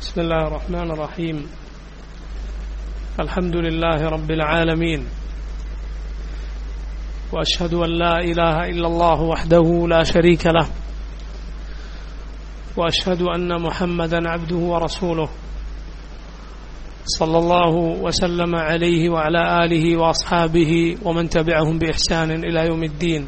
بسم الله الرحمن الرحيم الحمد لله رب العالمين واشهد ان لا اله الا الله وحده لا شريك له واشهد ان محمدا عبده ورسوله صلى الله وسلم عليه وعلى اله واصحابه ومن تبعهم باحسان الى يوم الدين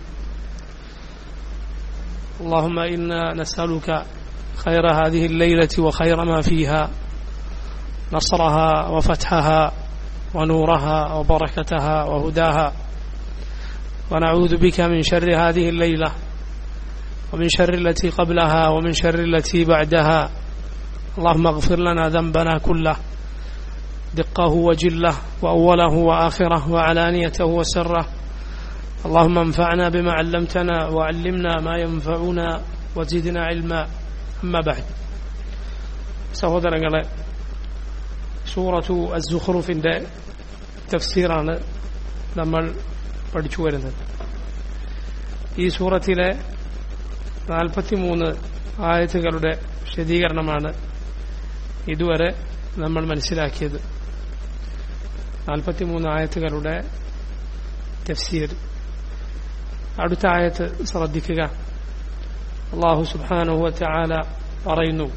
اللهم انا نسالك خير هذه الليله وخير ما فيها نصرها وفتحها ونورها وبركتها وهداها ونعوذ بك من شر هذه الليله ومن شر التي قبلها ومن شر التي بعدها اللهم اغفر لنا ذنبنا كله دقه وجله واوله واخره وعلانيته وسره اللهم انفعنا بما علمتنا وعلمنا ما ينفعنا وزدنا علما അമ്മ ബഹദ് സഹോദരങ്ങളെ സൂറത്തു അസുഖറുഫിന്റെ തഫ്സീറാണ് നമ്മൾ പഠിച്ചു വരുന്നത് ഈ സൂറത്തിലെ നാൽപ്പത്തിമൂന്ന് ആയത്തുകളുടെ വിശദീകരണമാണ് ഇതുവരെ നമ്മൾ മനസ്സിലാക്കിയത് നാൽപ്പത്തിമൂന്ന് ആയത്തുകളുടെ തഫ്സീർ അടുത്ത ആയത്ത് ശ്രദ്ധിക്കുക അള്ളാഹു സുബ്ഹാനഹു വതആല പറയുന്നു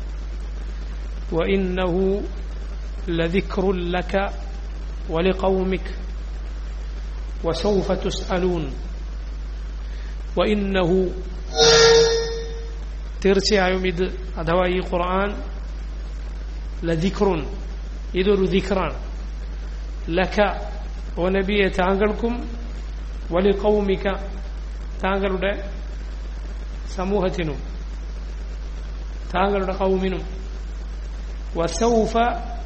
وإنه لذكر لك ولقومك وسوف تسألون وإنه തീർച്ചയായും ഇത് അഥവാ ഈ ഖുർആൻ ലദിഖ്റുൻ ഇതൊരു ദിഖറാണ് ലഖ ഓ നബിയെ താങ്കൾക്കും വലി കൗമിക താങ്കളുടെ സമൂഹത്തിനും താങ്കളുടെ കൗമിനും വസൗഫ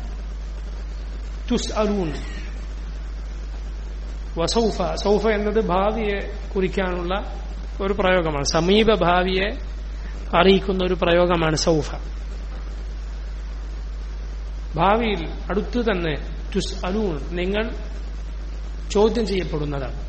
തുസ്അലൂൻ വസൗഫ സൗഫ എന്നത് ഭാവിയെ കുറിക്കാനുള്ള ഒരു പ്രയോഗമാണ് സമീപ ഭാവിയെ അറിയിക്കുന്ന ഒരു പ്രയോഗമാണ് സൗഫ ഭാവിയിൽ അടുത്തു തന്നെ തുസ് അലൂൺ നിങ്ങൾ ചോദ്യം ചെയ്യപ്പെടുന്നതാണ്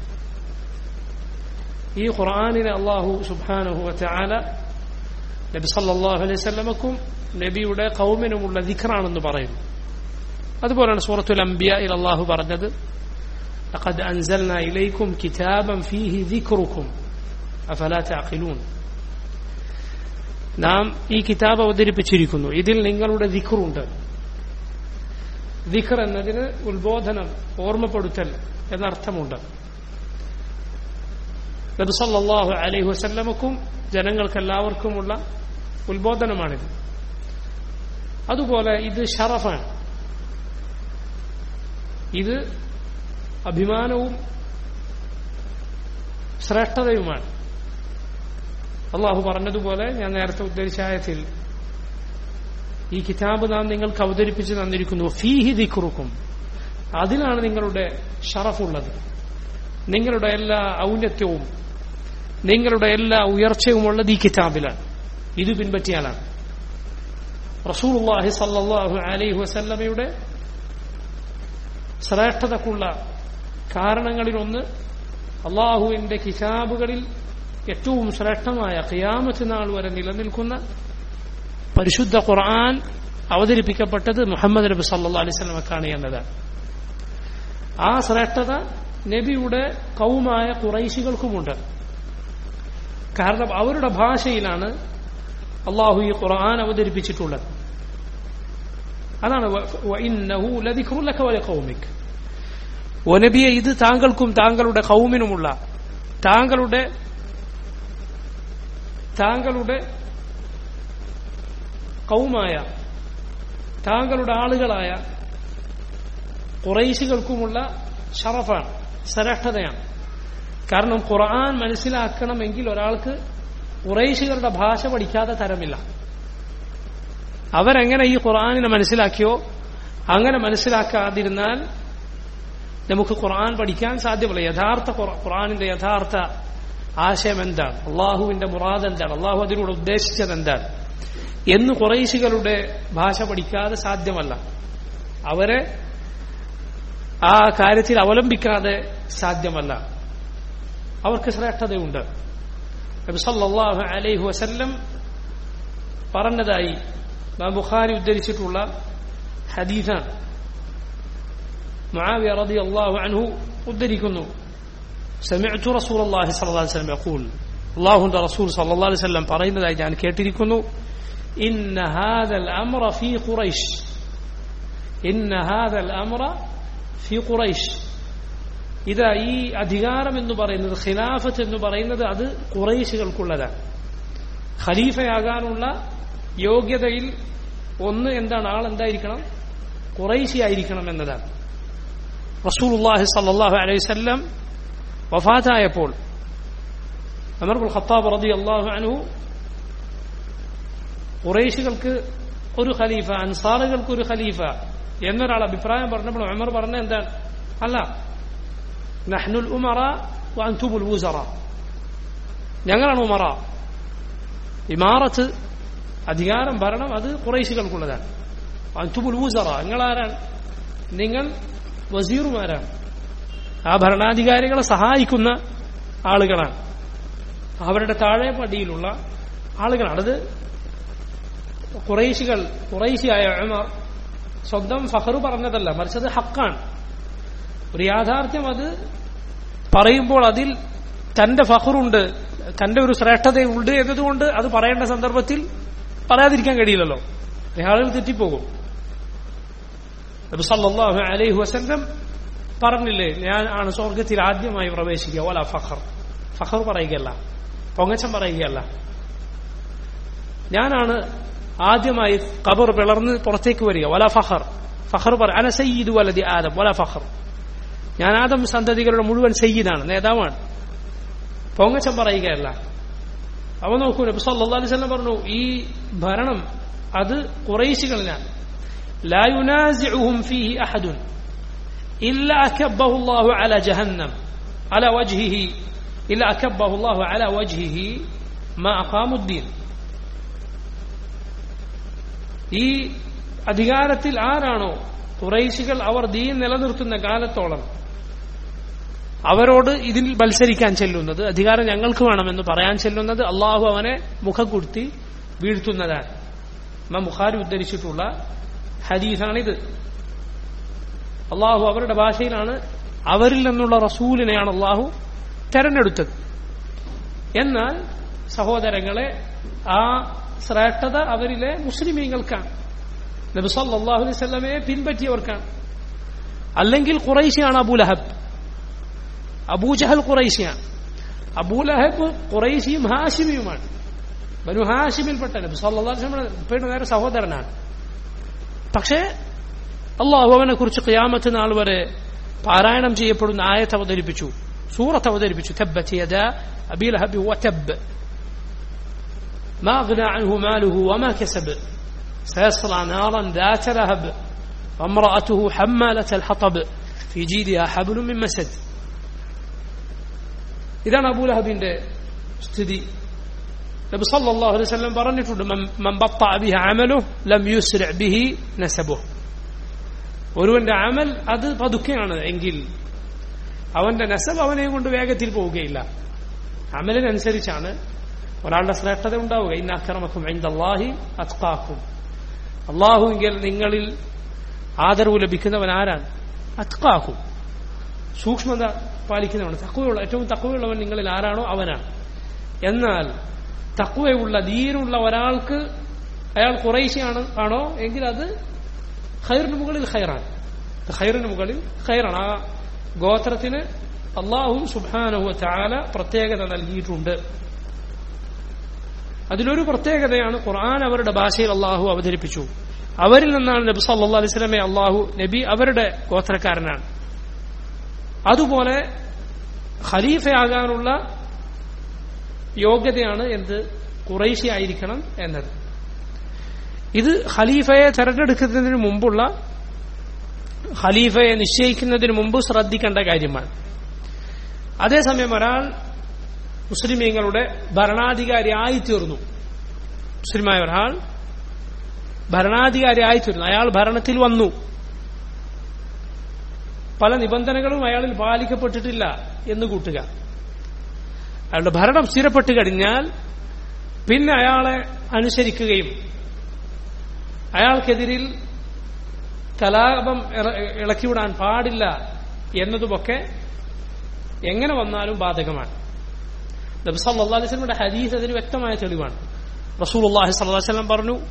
ഈ ഖുർആാനിനെ അള്ളാഹു സുബാനഹു വല നബി സല്ലാഹു അലൈഹി സ്വലമക്കും നബിയുടെ കൗമിനുമുള്ള ദിഖറാണെന്ന് പറയുന്നു അതുപോലെയാണ് സൂറത്തുൽ അംബിയയിൽ അള്ളാഹു പറഞ്ഞത് لقد أنزلنا إليكم كتابا فيه ذكركم أفلا تعقلون നാം ഈ കിതാബ് അവതരിപ്പിച്ചിരിക്കുന്നു ഇതിൽ നിങ്ങളുടെ ദിഖറുണ്ട് ദിഖർ എന്നതിന് ഉത്ബോധനം ഓർമ്മപ്പെടുത്തൽ എന്നർത്ഥമുണ്ട് നബി സല്ലല്ലാഹു അലൈഹി വസല്ലമക്കും ജനങ്ങൾക്കെല്ലാവർക്കുമുള്ള ഉത്ബോധനമാണിത് അതുപോലെ ഇത് ഷറഫാണ് ഇത് അഭിമാനവും ശ്രേഷ്ഠതയുമാണ് അള്ളാഹു പറഞ്ഞതുപോലെ ഞാൻ നേരത്തെ ഉദ്ധരിച്ച ആയത്തിൽ ഈ കിതാബ് നാം നിങ്ങൾക്ക് അവതരിപ്പിച്ച് തന്നിരിക്കുന്നു ഫീഹി ദിഖുറുക്കും അതിലാണ് നിങ്ങളുടെ ഷറഫുള്ളത് നിങ്ങളുടെ എല്ലാ ഔന്നത്യവും നിങ്ങളുടെ എല്ലാ ഉയർച്ചയുമുള്ളത് ഈ കിതാബിലാണ് ഇത് പിൻപറ്റിയാലാണ് റസൂർഹി സല്ലാഹു അലൈഹി വസല്ലമയുടെ ശ്രേഷ്ഠതക്കുള്ള കാരണങ്ങളിലൊന്ന് അള്ളാഹുവിന്റെ കിതാബുകളിൽ ഏറ്റവും ശ്രേഷ്ഠമായ ഖിയാമത്ത് നാൾ വരെ നിലനിൽക്കുന്ന പരിശുദ്ധ ഖുർആൻ അവതരിപ്പിക്കപ്പെട്ടത് മുഹമ്മദ് നബി സല്ലാ അലൈഹി സ്വലമക്കാണ് എന്നതാണ് ആ ശ്രേഷ്ഠത നബിയുടെ കൗമായ കുറൈശികൾക്കുമുണ്ട് കാരണം അവരുടെ ഭാഷയിലാണ് അള്ളാഹു ഈ ഖുർആൻ അവതരിപ്പിച്ചിട്ടുള്ളത് അതാണ് ഒനബിയെ ഇത് താങ്കൾക്കും താങ്കളുടെ കൗമിനുമുള്ള താങ്കളുടെ താങ്കളുടെ കൗമായ താങ്കളുടെ ആളുകളായ കുറൈശികൾക്കുമുള്ള ഷറഫാണ് ശ്രേഷ്ഠതയാണ് കാരണം ഖുർആൻ മനസ്സിലാക്കണമെങ്കിൽ ഒരാൾക്ക് കുറൈശികളുടെ ഭാഷ പഠിക്കാതെ തരമില്ല അവരെങ്ങനെ ഈ ഖുർആാനിനെ മനസ്സിലാക്കിയോ അങ്ങനെ മനസ്സിലാക്കാതിരുന്നാൽ നമുക്ക് ഖുർആൻ പഠിക്കാൻ സാധ്യമല്ല യഥാർത്ഥ ഖുർആാനിന്റെ യഥാർത്ഥ ആശയം എന്താണ് അള്ളാഹുവിന്റെ മുറാദ് എന്താണ് അള്ളാഹു അതിലൂടെ ഉദ്ദേശിച്ചത് എന്താണ് എന്ന് കുറേശികളുടെ ഭാഷ പഠിക്കാതെ സാധ്യമല്ല അവരെ ആ കാര്യത്തിൽ അവലംബിക്കാതെ സാധ്യമല്ല അവർക്ക് ശ്രേഷ്ഠതയുണ്ട് നബി സല്ലല്ലാഹു അലൈഹി വസല്ലം പറഞ്ഞതായി ബുഖാരി ഉദ്ധരിച്ചിട്ടുള്ള ഹദീസാണ് മുആവിയ റളിയല്ലാഹു അൻഹു ഉദ്ധരിക്കുന്നു سمعت رسول الله صلى الله عليه وسلم يقول അള്ളാഹുന്റെ റസൂൽ സല്ലല്ലാഹു അലൈഹി വസല്ലം പറയുന്നതായി ഞാൻ കേട്ടിരിക്കുന്നു ഇന്ന ഹാദൽ അംറ ഫീ ഖുറൈശ് ഇന്ന ഹാദൽ അംറ ഫീ ഖുറൈശ് ഇതാ ഈ അധികാരം എന്ന് പറയുന്നത് ഖിലാഫത്ത് എന്ന് പറയുന്നത് അത് കുറേശികൾക്കുള്ളതാണ് ഖലീഫയാകാനുള്ള യോഗ്യതയിൽ ഒന്ന് എന്താണ് ആൾ എന്തായിരിക്കണം കുറേശി ആയിരിക്കണം എന്നതാണ് റസൂലുള്ളാഹി സല്ലല്ലാഹു അലൈഹി വസല്ലം വഫാത്തായപ്പോൾ അമർബുൽ ഖത്താബ് റതി അള്ളാഹു അനു കുറേശികൾക്ക് ഒരു ഖലീഫ അൻസാറുകൾക്ക് ഒരു ഖലീഫ എന്നൊരാൾ അഭിപ്രായം പറഞ്ഞപ്പോൾ അമർ പറഞ്ഞ എന്താണ് അല്ല നഹ്നുൽ ഉമറ അൻതുബുൽ ഊസറ ഞങ്ങളാണ് ഉമറ ഇമാറത്ത് അധികാരം ഭരണം അത് കുറേശികൾക്കുള്ളതാണ് അൻതുബുൽ ഊസറ നിങ്ങളാരാണ് നിങ്ങൾ വസീറുമാരാണ് ആ ഭരണാധികാരികളെ സഹായിക്കുന്ന ആളുകളാണ് അവരുടെ താഴെ പടിയിലുള്ള ആളുകളാണ് അത് കുറേശികൾ കുറേശിയായ ഉമർ സ്വന്തം ഫഹറു പറഞ്ഞതല്ല മറിച്ച് അത് ഹക്കാണ് ഒരു യാഥാർത്ഥ്യം അത് പറയുമ്പോൾ അതിൽ തന്റെ ഫഹറുണ്ട് തന്റെ ഒരു ശ്രേഷ്ഠതയുണ്ട് എന്നതുകൊണ്ട് അത് പറയേണ്ട സന്ദർഭത്തിൽ പറയാതിരിക്കാൻ കഴിയില്ലല്ലോ ആളുകൾ തെറ്റിപ്പോകും നബി സല്ലല്ലാഹു അലൈഹി വസല്ലം പറഞ്ഞില്ലേ ഞാൻ ആണ് സ്വർഗത്തിൽ ആദ്യമായി പ്രവേശിക്കുക ഓല ഫഖർ ഫഖർ പറയുകയല്ല പൊങ്ങച്ചം പറയുകയല്ല ഞാനാണ് ആദ്യമായി കബർ പിളർന്ന് പുറത്തേക്ക് വരിക വല ഫഹർ ഫഹർ പറ അന സയ്യിദ് വലതി ആദം വല ഫഹർ ഞാൻ ആദം സന്തതികളുടെ മുഴുവൻ സയ്യിദാണ് നേതാവാണ് പൊങ്ങച്ചം പറയുകയല്ല അവ നോക്കൂ നബി സല്ലല്ലാഹു അലൈഹി വസല്ലം പറഞ്ഞു ഈ ഭരണം അത് കുറേശികളിലാണ് لا ينازعهم فيه أحد إلا أكبه الله على جهنم على وجهه إلا أكبه الله على وجهه ما أقاموا الدين ഈ അധികാരത്തിൽ ആരാണോ കുറേശികൾ അവർ ദീൻ നിലനിർത്തുന്ന കാലത്തോളം അവരോട് ഇതിൽ മത്സരിക്കാൻ ചെല്ലുന്നത് അധികാരം ഞങ്ങൾക്ക് വേണമെന്ന് പറയാൻ ചെല്ലുന്നത് അള്ളാഹു അവനെ മുഖം കുടുത്തി വീഴ്ത്തുന്നതാണ് ഇമാം ബുഖാരി ഉദ്ധരിച്ചിട്ടുള്ള ഹദീസാണിത് അള്ളാഹു അവരുടെ ഭാഷയിലാണ് അവരിൽ നിന്നുള്ള റസൂലിനെയാണ് അള്ളാഹു തെരഞ്ഞെടുത്തത് എന്നാൽ സഹോദരങ്ങളെ ആ ശ്രേഷ്ഠത അവരിലെ മുസ്ലിമീങ്ങൾക്കാണ് നബി സല്ലല്ലാഹു അലൈഹി വസല്ലമയെ പിൻപറ്റിയവർക്കാണ് അല്ലെങ്കിൽ ഖുറൈശിയാണ് അബൂലഹബ് അബൂജഹൽ ഖുറൈശിയാണ് അബൂലഹബ് ഖുറൈശിയും ഹാഷിമിയുമാണ് ബനു ഹാഷിമിൽപ്പെട്ട നബി സല്ലല്ലാഹു അലൈഹി വസല്ലം നേരെ സഹോദരനാണ് പക്ഷേ അള്ളാഹു അവനെ കുറിച്ച് ഖിയാമത്ത് നാൾ വരെ പാരായണം ചെയ്യപ്പെടുന്ന ആയത്ത് അവതരിപ്പിച്ചു സൂറത്ത് അവതരിപ്പിച്ചു തബ്ബത് യദാ അബീ ലഹബ് വതബ് ما أغنى عنه ماله وما كسب سيصلى نارا ذات لهب وامرأته حمالة الحطب في جيدها حبل من مسد ഇതാണ് അബൂലഹബിന്റെ സ്ഥിതി നബി സല്ലല്ലാഹു അലൈഹി വസല്ലം പറഞ്ഞിട്ടുണ്ട് മൻ ബത്ത ബിഹി അമലു ലം യുസ്രി ബിഹി നസബു ഒരുവന്റെ അമൽ അത് പതുക്കെയാണ് എങ്കിൽ അവന്റെ നസബ് അവനെ കൊണ്ട് വേഗത്തിൽ പോവുകയില്ല അമലിനനുസരിച്ചാണ് ഒരാളുടെ ശ്രേഷ്ഠത ഉണ്ടാവുക ഇന്ന അക്രമക്കും അള്ളാഹി അത്കാക്കും അള്ളാഹുവിൽ നിങ്ങളിൽ ആദരവ് ലഭിക്കുന്നവൻ ആരാണ് അത്കാക്കും സൂക്ഷ്മത പാലിക്കുന്നവൻ തക്കുവയുള്ള ഏറ്റവും തക്കുവയുള്ളവൻ നിങ്ങളിൽ ആരാണോ അവനാണ് എന്നാൽ തക്കുവയുള്ള ധീരുള്ള ഒരാൾക്ക് അയാൾ കുറേശ്ശിയാണ് ആണോ എങ്കിൽ അത് ഖൈറിന് മുകളിൽ ഖൈറാണ് ഖൈറിന് മുകളിൽ ഖൈറാണ് ആ ഗോത്രത്തിന് അള്ളാഹു സുബാനഹു ചാല പ്രത്യേകത നൽകിയിട്ടുണ്ട് അതിലൊരു പ്രത്യേകതയാണ് ഖുർആൻ അവരുടെ ഭാഷയിൽ അള്ളാഹു അവതരിപ്പിച്ചു അവരിൽ നിന്നാണ് നബി സല്ലാ അലൈഹി സ്വലമെ അള്ളാഹു നബി അവരുടെ ഗോത്രക്കാരനാണ് അതുപോലെ ഖലീഫയാകാനുള്ള യോഗ്യതയാണ് എന്ത് കുറേശ്ശി ആയിരിക്കണം എന്നത് ഇത് ഖലീഫയെ തെരഞ്ഞെടുക്കുന്നതിന് മുമ്പുള്ള ഖലീഫയെ നിശ്ചയിക്കുന്നതിന് മുമ്പ് ശ്രദ്ധിക്കേണ്ട കാര്യമാണ് അതേസമയം ഒരാൾ മുസ്ലിമീങ്ങളുടെ ഭരണാധികാരി ആയിത്തീർന്നു മുസ്ലിമായ ഒരാൾ ഭരണാധികാരി ആയിത്തീർന്നു അയാൾ ഭരണത്തിൽ വന്നു പല നിബന്ധനകളും അയാളിൽ പാലിക്കപ്പെട്ടിട്ടില്ല എന്ന് കൂട്ടുക അയാളുടെ ഭരണം സ്ഥിരപ്പെട്ട് കഴിഞ്ഞാൽ പിന്നെ അയാളെ അനുസരിക്കുകയും അയാൾക്കെതിരിൽ കലാപം ഇറ- ഇളക്കിവിടാൻ പാടില്ല എന്നതുമൊക്കെ എങ്ങനെ വന്നാലും ബാധകമാണ് നബി സല്ലല്ലാഹു അലൈഹി വസല്ലമയുടെ ഹദീസ് അതിന് വ്യക്തമായ തെളിവാണ് റസൂലുള്ളാഹി സ്വല്ലല്ലാഹു അലൈഹി വസല്ലം പറഞ്ഞു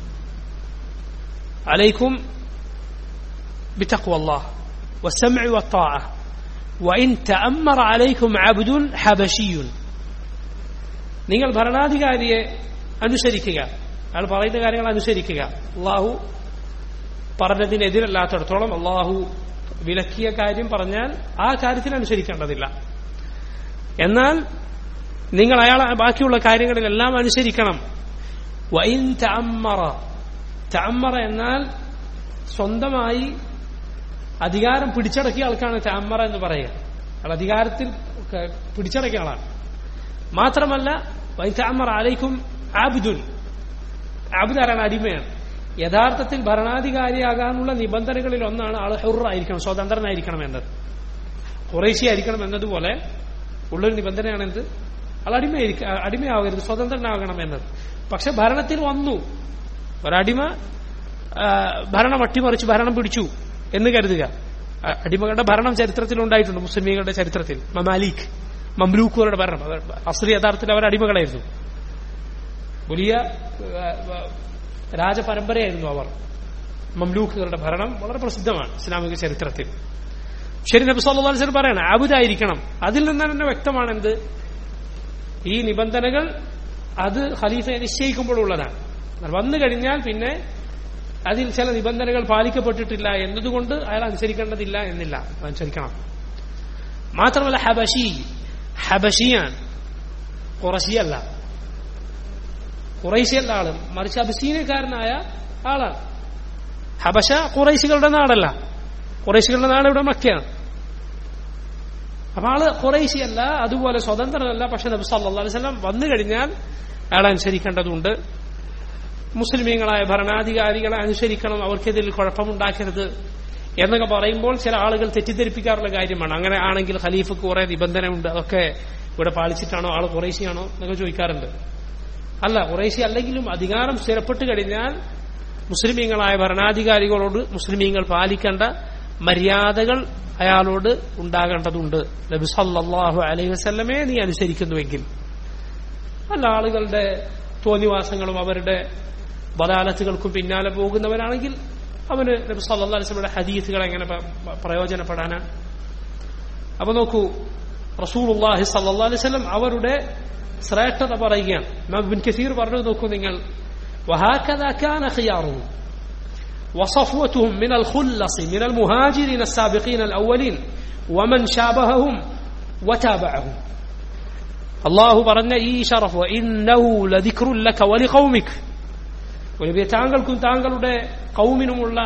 അലൈക്കും بتقوى الله والسمع والطاعة وإن تأمر عليكم عبد حبشي നിങ്ങൾ ഭരണാധികാരിയെ അനുസരിക്കുക അയാൾ പറയുന്ന കാര്യങ്ങൾ അനുസരിക്കുക അള്ളാഹു പറഞ്ഞതിനെതിരല്ലാത്തടത്തോളം അള്ളാഹു വിലക്കിയ കാര്യം പറഞ്ഞാൽ ആ കാര്യത്തിൽ അനുസരിക്കേണ്ടതില്ല എന്നാൽ നിങ്ങൾ അയാൾ ബാക്കിയുള്ള കാര്യങ്ങളിലെല്ലാം അനുസരിക്കണം വൈൻ തഅമ്മറ തഅമ്മറ എന്നാൽ സ്വന്തമായി അധികാരം പിടിച്ചടക്കിയ ആൾക്കാണ് തഅമ്മറ എന്ന് പറയുക അയാൾ അധികാരത്തിൽ ക- പിടിച്ചടക്കിയ ആളാണ് മാത്രമല്ല വൈൻ തഅമ്മറ അലൈക്കും ആബിദുൻ ആബിദ് ആരാണ് അടിമയാണ് യഥാർത്ഥത്തിൽ ഭരണാധികാരിയാകാനുള്ള നിബന്ധനകളിൽ ഒന്നാണ് ആൾ ഹുറായിരിക്കണം സ്വതന്ത്രനായിരിക്കണം എന്നത് കുറേശ്ശി ആയിരിക്കണം എന്നതുപോലെ ഉള്ളൊരു നിബന്ധനയാണ് എന്ത് ആൾ അടിമയായിരിക്ക അടിമയാകരുത് സ്വതന്ത്രനാകണം എന്നത് പക്ഷെ ഭരണത്തിൽ വന്നു ഒരടിമ ആ, ഭരണം അട്ടിമറിച്ച് ഭരണം പിടിച്ചു എന്ന് കരുതുക ആ, അടിമകളുടെ ഭരണം ചരിത്രത്തിൽ ഉണ്ടായിട്ടുണ്ട് മുസ്ലിമീങ്ങളുടെ ചരിത്രത്തിൽ മമാലിക് മംലൂക്കുകളുടെ ഭരണം അവർ അസ്ലി യഥാർത്ഥത്തിൽ അവർ അടിമകളായിരുന്നു വലിയ ആ, ആ, രാജപരമ്പരയായിരുന്നു അവർ മംലൂക്കുകളുടെ ഭരണം വളരെ പ്രസിദ്ധമാണ് ഇസ്ലാമിക ചരിത്രത്തിൽ ശരി നബി സല്ലല്ലാഹു അലൈഹി വസല്ലം പറയണം ആബുദായിരിക്കണം അതിൽ നിന്ന് തന്നെ വ്യക്തമാണ് എന്ത് ഈ നിബന്ധനകൾ അത് ഖലീഫയെ നിശ്ചയിക്കുമ്പോഴുള്ളതാണ് എന്നാൽ വന്നു കഴിഞ്ഞാൽ പിന്നെ അതിൽ ചില നിബന്ധനകൾ പാലിക്കപ്പെട്ടിട്ടില്ല എന്നതുകൊണ്ട് അയാൾ അനുസരിക്കേണ്ടതില്ല എന്നില്ല അനുസരിക്കണം മാത്രമല്ല ഹബഷി ഹബഷിയാണ് കുറശിയല്ല കുറേശ്യല്ല ആള് മറിച്ച് അബസീനക്കാരനായ ആളാണ് ഹബശ കുറേശികളുടെ നാടല്ല കുറേശികളുടെ നാട് ഇവിടെ മക്കയാണ് അപ്പൊ ആള് കുറേശിയല്ല അതുപോലെ സ്വതന്ത്രനല്ല പക്ഷെ നബി സല്ലല്ലാഹു അലൈഹി വസല്ലം വന്നു കഴിഞ്ഞാൽ അയാൾ അനുസരിക്കേണ്ടതുണ്ട് മുസ്ലിമീങ്ങളായ ഭരണാധികാരികളെ അനുസരിക്കണം അവർക്കെതിരിൽ കുഴപ്പമുണ്ടാക്കരുത് എന്നൊക്കെ പറയുമ്പോൾ ചില ആളുകൾ തെറ്റിദ്ധരിപ്പിക്കാറുള്ള കാര്യമാണ് അങ്ങനെ ആണെങ്കിൽ ഖലീഫക്ക് കുറെ നിബന്ധനയുണ്ട് അതൊക്കെ ഇവിടെ പാലിച്ചിട്ടാണോ ആൾ കുറേശിയാണോ എന്നൊക്കെ ചോദിക്കാറുണ്ട് അല്ല കുറേശ്ശി അല്ലെങ്കിലും അധികാരം സ്ഥിരപ്പെട്ട് കഴിഞ്ഞാൽ മുസ്ലിമീങ്ങളായ ഭരണാധികാരികളോട് മുസ്ലിമീങ്ങൾ പാലിക്കേണ്ട മര്യാദകൾ അയാളോട് ഉണ്ടാകേണ്ടതുണ്ട് നബി സല്ലല്ലാഹു അലൈഹി വസല്ലമേ നീ അനുസരിക്കുന്നുവെങ്കിൽ അല്ല ആളുകളുടെ തോന്നിവാസങ്ങളും അവരുടെ ബലാലത്തുകൾക്കും പിന്നാലെ പോകുന്നവരാണെങ്കിൽ അവന് നബി സല്ലല്ലാഹു അലൈഹി വസല്ലമയുടെ ഹദീസുകൾ എങ്ങനെ പ- പ- പ്രയോജനപ്പെടാനാണ് അപ്പൊ നോക്കൂ റസൂലുള്ളാഹി സല്ലല്ലാഹു അലൈഹി വസല്ലം അവരുടെ ശ്രേഷ്ഠത പറയുകയാണ് ഇമാം ഇബ്ൻ കസീർ പറഞ്ഞു നോക്കൂ നിങ്ങൾ وهكذا كان خيارهم وصفوتهم من الخلص من المهاجرين السابقين الأولين ومن شابههم وتابعهم الله പറഞ്ഞ ഈ ഷറഫ് إنه لذكر لك ولقومك നബിയെ താങ്കൾക്കും താങ്കളുടെ കൗമിനുമുള്ള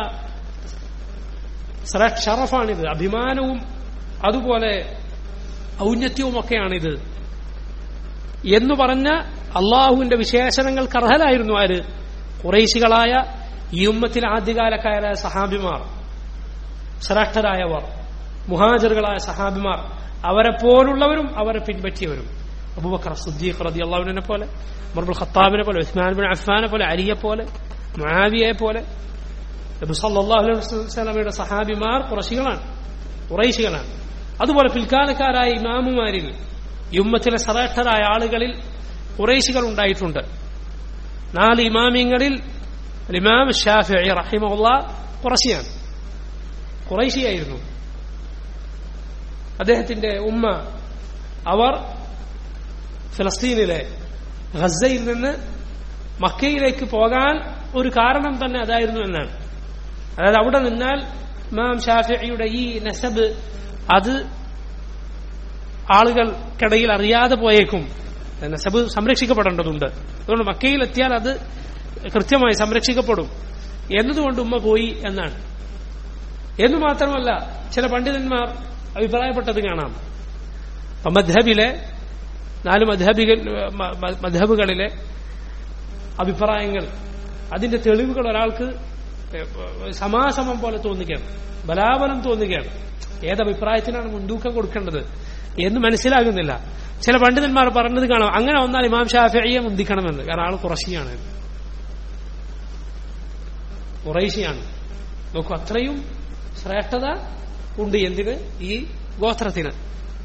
ശ്ര- ഷറഫാണിത് അഭിമാനവും അതുപോലെ ഔന്നത്യവുമൊക്കെയാണിത് എന്ന് പറഞ്ഞ അള്ളാഹുവിന്റെ വിശേഷണങ്ങൾക്ക് അർഹരായിരുന്നു ആര് കുറേശികളായ ഈ ഉമ്മത്തിലെ ആദ്യകാലക്കാരായ സഹാബിമാർ ശ്രേഷ്ഠരായവർ മുഹാജറുകളായ സഹാബിമാർ അവരെ പോലുള്ളവരും അവരെ പിൻപറ്റിയവരും അബൂബക്കർ സുദ്ദീഖ് റതി അള്ളാഹുവിനെ പോലെ മർബുൽ ഖത്താബിനെ പോലെ ഉസ്മാൻ ബിൻ അഫ്ഫാനെ പോലെ അലിയെ പോലെ മുആവിയെ പോലെ നബി സല്ലല്ലാഹു അലൈഹി വസല്ലമയുടെ സഹാബിമാർ കുറശികളാണ് കുറൈശികളാണ് അതുപോലെ പിൽക്കാലക്കാരായ ഇമാമുമാരിൽ ഈ ഉമ്മത്തിലെ ശ്രേഷ്ഠരായ ആളുകളിൽ കുറേശികൾ ഉണ്ടായിട്ടുണ്ട് നാല് ഇമാമിങ്ങളിൽ ഇമാം ഷാഫി റഹിമുള്ള കുറശിയാണ് കുറേശിയായിരുന്നു അദ്ദേഹത്തിന്റെ ഉമ്മ അവർ ഫലസ്തീനിലെ ഗസയിൽ നിന്ന് മക്കയിലേക്ക് പോകാൻ ഒരു കാരണം തന്നെ അതായിരുന്നു എന്നാണ് അതായത് അവിടെ നിന്നാൽ ഇമാം ഷാഫിയുടെ ഈ നസബ് അത് ആളുകൾക്കിടയിൽ അറിയാതെ പോയേക്കും നസബ് സംരക്ഷിക്കപ്പെടേണ്ടതുണ്ട് അതുകൊണ്ട് മക്കയിൽ എത്തിയാൽ അത് കൃത്യമായി സംരക്ഷിക്കപ്പെടും എന്നതുകൊണ്ട് ഉമ്മ പോയി എന്നാണ് എന്ന് മാത്രമല്ല ചില പണ്ഡിതന്മാർ അഭിപ്രായപ്പെട്ടത് കാണാം അപ്പൊ മദ്ഹബിലെ നാല് മദ്ഹബികൾ മ- മ- മദ്ഹബുകളിലെ അഭിപ്രായങ്ങൾ അതിന്റെ തെളിവുകൾ ഒരാൾക്ക് സമാസമം പോലെ തോന്നുകയാണ് ബലാബലം തോന്നുകയാണ് ഏതഭിപ്രായത്തിനാണ് മുൻതൂക്കം കൊടുക്കേണ്ടത് എന്ന് മനസ്സിലാകുന്നില്ല ചില പണ്ഡിതന്മാർ പറഞ്ഞത് കാണാം അങ്ങനെ വന്നാൽ ഇമാം ഷാഫിയെ മുന്തിക്കണമെന്ന് കാരണം ആൾ കുറശിയാണ് കുറേശിയാണ് നോക്കൂ അത്രയും ശ്രേഷ്ഠത ഉണ്ട് എന്തിന് ഈ ഗോത്രത്തിന്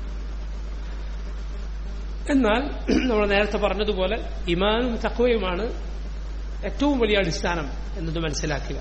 എന്നാൽ നമ്മൾ നേരത്തെ പറഞ്ഞതുപോലെ ഇമാനും തക്വയുമാണ് ഏറ്റവും വലിയ അടിസ്ഥാനം എന്നത് മനസ്സിലാക്കുക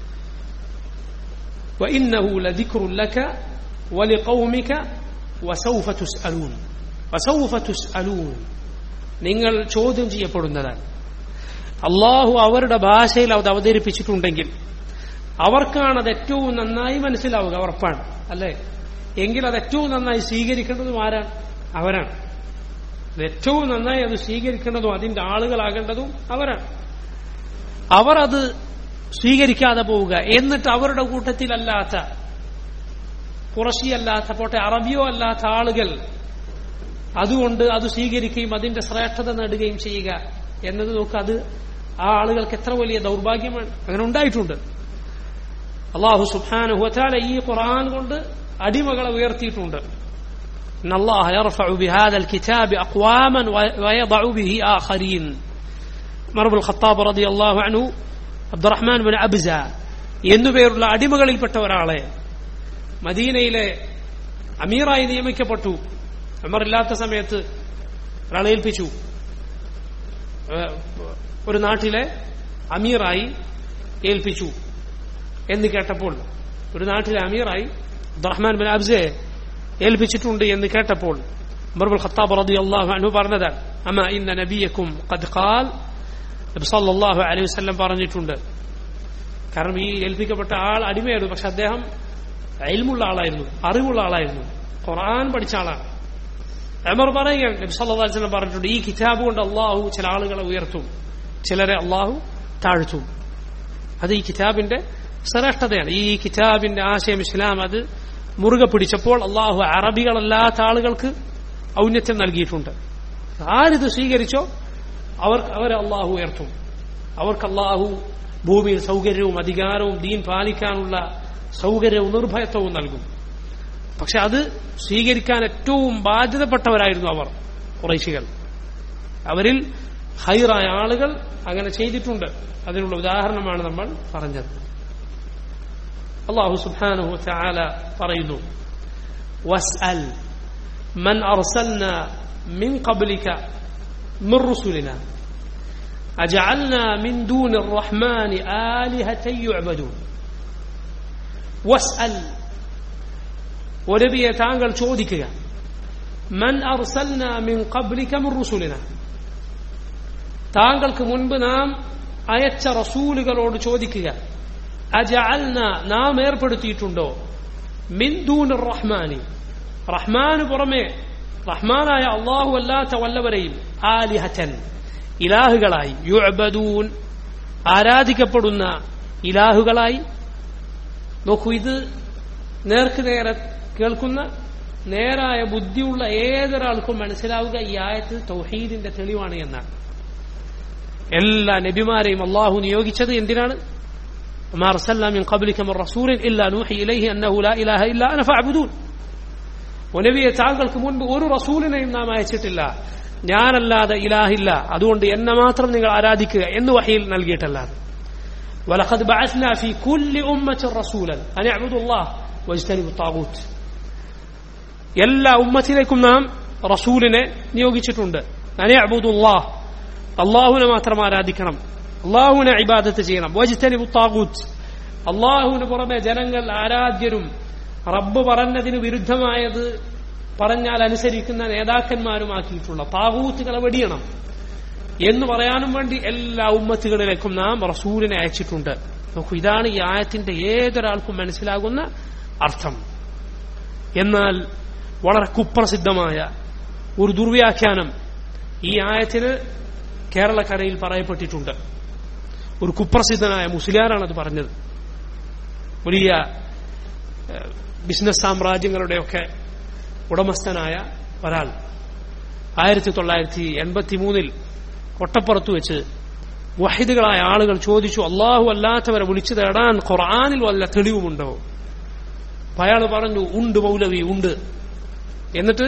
وإنه لذكر لك ولقومك وسوف تسألون وسوف تسألون നിങ്ങൾ ചോദ്യം ചെയ്യപ്പെടുന്നതാണ് അള്ളാഹു അവരുടെ ഭാഷയിൽ അത് അവതരിപ്പിച്ചിട്ടുണ്ടെങ്കിൽ അവർക്കാണ് അത് ഏറ്റവും നന്നായി മനസ്സിലാവുക ഉറപ്പാണ് അല്ലേ എങ്കിൽ അത് ഏറ്റവും നന്നായി സ്വീകരിക്കേണ്ടതും ആരാണ് അവരാണ് അത് ഏറ്റവും നന്നായി അത് സ്വീകരിക്കേണ്ടതും അതിന്റെ ആളുകളാകേണ്ടതും അവരാണ് അവർ അത് സ്വീകരിക്കാതെ പോവുക എന്നിട്ട് അവരുടെ കൂട്ടത്തിലല്ലാത്ത കുറശിയല്ലാത്ത പോട്ടെ അറബിയോ അല്ലാത്ത ആളുകൾ അതുകൊണ്ട് അത് സ്വീകരിക്കുകയും അതിന്റെ ശ്രേഷ്ഠത നേടുകയും ചെയ്യുക എന്നത് നോക്ക് അത് ആ ആളുകൾക്ക് എത്ര വലിയ ദൗർഭാഗ്യമാണ് അങ്ങനെ ഉണ്ടായിട്ടുണ്ട് അള്ളാഹു സുബാനുഹത്താല ഈ ഖുർആൻ കൊണ്ട് അടിമകളെ ഉയർത്തിയിട്ടുണ്ട് إن الله يرفع بهذا الكتاب أقواما ويضع به آخرين عمر بن الخطاب رضي الله عنه عبد الرحمن بن അബ്സ എന്നുപേരുള്ള അടിമകളിൽപ്പെട്ട ഒരാളെ മദീനയിലെ അമീറായി നിയമിക്കപ്പെട്ടു ഉമർ ഇല്ലാത്ത സമയത്ത് ഒരാളെ ഏൽപ്പിച്ചു ഒരു നാട്ടിലെ അമീറായി ഏൽപ്പിച്ചു എന്ന് കേട്ടപ്പോൾ ഒരു നാട്ടിലെ അമീറായി അബ്ദുറഹ്മാൻ ബിൻ അബ്സയെ ഏൽപ്പിച്ചിട്ടുണ്ട് എന്ന് കേട്ടപ്പോൾ ഉമർബുൽ ഖത്താബ് റതി അള്ളാഹു അനു പറഞ്ഞതാണ് അമ ഇന്ന നബിയക്കും ഖദ് ഖാൽ നബി സല്ലല്ലാഹു അലൈഹി വസല്ലം പറഞ്ഞിട്ടുണ്ട് കാരണം ഈ ഏൽപ്പിക്കപ്പെട്ട ആൾ അടിമയായിരുന്നു പക്ഷെ അദ്ദേഹം അയൽമുള്ള ആളായിരുന്നു അറിവുള്ള ആളായിരുന്നു ഖുർആൻ പഠിച്ച ആളാണ് അമർ പറയുകയാണ് നബി സല്ലല്ലാഹു അലൈഹി വസല്ലം പറഞ്ഞിട്ടുണ്ട് ഈ കിതാബ് കൊണ്ട് അള്ളാഹു ചില ആളുകളെ ഉയർത്തും ചിലരെ അള്ളാഹു താഴ്ത്തും അത് ഈ കിതാബിന്റെ ശ്രേഷ്ഠതയാണ് ഈ കിതാബിന്റെ ആശയം ഇസ്ലാം അത് മുറുകെ പിടിച്ചപ്പോൾ അള്ളാഹു അറബികളല്ലാത്ത ആളുകൾക്ക് ഔന്നത്യം നൽകിയിട്ടുണ്ട് ആരിത് സ്വീകരിച്ചോ അവർക്ക് അവരെ അള്ളാഹു ഉയർത്തും അവർക്ക് അള്ളാഹു ഭൂമിയിൽ സൗകര്യവും അധികാരവും ദീൻ പാലിക്കാനുള്ള സൗകര്യവും നിർഭയത്വവും നൽകും പക്ഷെ അത് സ്വീകരിക്കാൻ ഏറ്റവും ബാധ്യതപ്പെട്ടവരായിരുന്നു അവർ കുറേശികൾ അവരിൽ ഹൈറായ ആളുകൾ അങ്ങനെ ചെയ്തിട്ടുണ്ട് അതിനുള്ള ഉദാഹരണമാണ് നമ്മൾ പറഞ്ഞത് അള്ളാഹു സുബ്ഹാനഹു തആല പറയുന്നു വസ്അൽ മൻ അർസൽന മിൻ ഖബ്ലിക മിൻ റുസുലിന أجعلنا من دون الرحمن آلهة يعبدون واسأل ونبي تانقل ചോദിക്കുക من أرسلنا من قبلك من رسلنا താങ്കൾക്ക് മുൻപ് നാം അയച്ച റസൂലുകളോട് ചോദിക്കുക അജഅൽന നാം ഏർപ്പെടുത്തിയിട്ടുണ്ടോ മിന്ദൂൻ റഹ്മാനി റഹ്മാന് പുറമെ റഹ്മാനായ അള്ളാഹു അല്ലാത്ത വല്ലവരെയും ആലിഹറ്റൻ ഇലാഹുകളായി യുഅബദൂൻ ആരാധിക്കപ്പെടുന്ന ഇലാഹുകളായി നോക്കൂ ഇത് നേർക്ക് നേരെ കേൾക്കുന്ന നേരായ ബുദ്ധിയുള്ള ഏതൊരാൾക്കും മനസ്സിലാവുക ഈ ആയത്ത് തൗഹീദിന്റെ തെളിവാണ് എന്നാണ് എല്ലാ നബിമാരെയും അള്ളാഹു നിയോഗിച്ചത് എന്തിനാണ് وما أرسلنا من قبلك من رسول إلا نوحي إليه أنه لا إله إلا أنا فاعبدون ونبي താങ്കൾക്ക് മുൻപ് ഒരു റസൂലിനെയും നാം അയച്ചിട്ടില്ല ഞാനല്ലാതെ ഇലാഹില്ല അതുകൊണ്ട് എന്നെ മാത്രം നിങ്ങൾ ആരാധിക്കുക എന്ന് വഹയിൽ നൽകിയിട്ടല്ലാതെ ولقد بعثنا في كل أمة رسولا أن اعبدوا الله واجتنبوا الطاغوت എല്ലാ ഉമ്മത്തിലേക്കും നാം റസൂലിനെ നിയോഗിച്ചിട്ടുണ്ട് അനെ അബുദുല്ലാഹ് അള്ളാഹുവിനെ മാത്രം ആരാധിക്കണം അള്ളാഹുവിനെ ഇബാദത്ത് ചെയ്യണം വജിത്തനിബു താകൂത്ത് അള്ളാഹുവിന് പുറമെ ജനങ്ങൾ ആരാധ്യരും റബ്ബ് പറഞ്ഞതിന് വിരുദ്ധമായത് പറഞ്ഞാൽ അനുസരിക്കുന്ന നേതാക്കന്മാരുമാക്കിയിട്ടുള്ള താകൂത്തുകളെ വെടിയണം എന്ന് പറയാനും വേണ്ടി എല്ലാ ഉമ്മത്തുകളിലേക്കും നാം റസൂലിനെ അയച്ചിട്ടുണ്ട് നോക്കൂ ഇതാണ് ഈ ആയത്തിന്റെ ഏതൊരാൾക്കും മനസ്സിലാകുന്ന അർത്ഥം എന്നാൽ വളരെ കുപ്രസിദ്ധമായ ഒരു ദുർവ്യാഖ്യാനം ഈ ആയത്തിന് കേരളക്കരയിൽ പറയപ്പെട്ടിട്ടുണ്ട് ഒരു കുപ്രസിദ്ധനായ മുസ്ലിയാരാണ് അത് പറഞ്ഞത് വലിയ ബിസിനസ് സാമ്രാജ്യങ്ങളുടെയൊക്കെ ഉടമസ്ഥനായ ഒരാൾ ആയിരത്തി തൊള്ളായിരത്തി എൺപത്തി മൂന്നിൽ കൊട്ടപ്പുറത്ത് വെച്ച് വഹിദുകളായ ആളുകൾ ചോദിച്ചു അള്ളാഹു അല്ലാത്തവരെ വിളിച്ചു തേടാൻ ഖുർആാനിൽ വല്ല തെളിവുമുണ്ടോ അപ്പൊ അയാൾ പറഞ്ഞു ഉണ്ട് മൗലവി ഉണ്ട് എന്നിട്ട്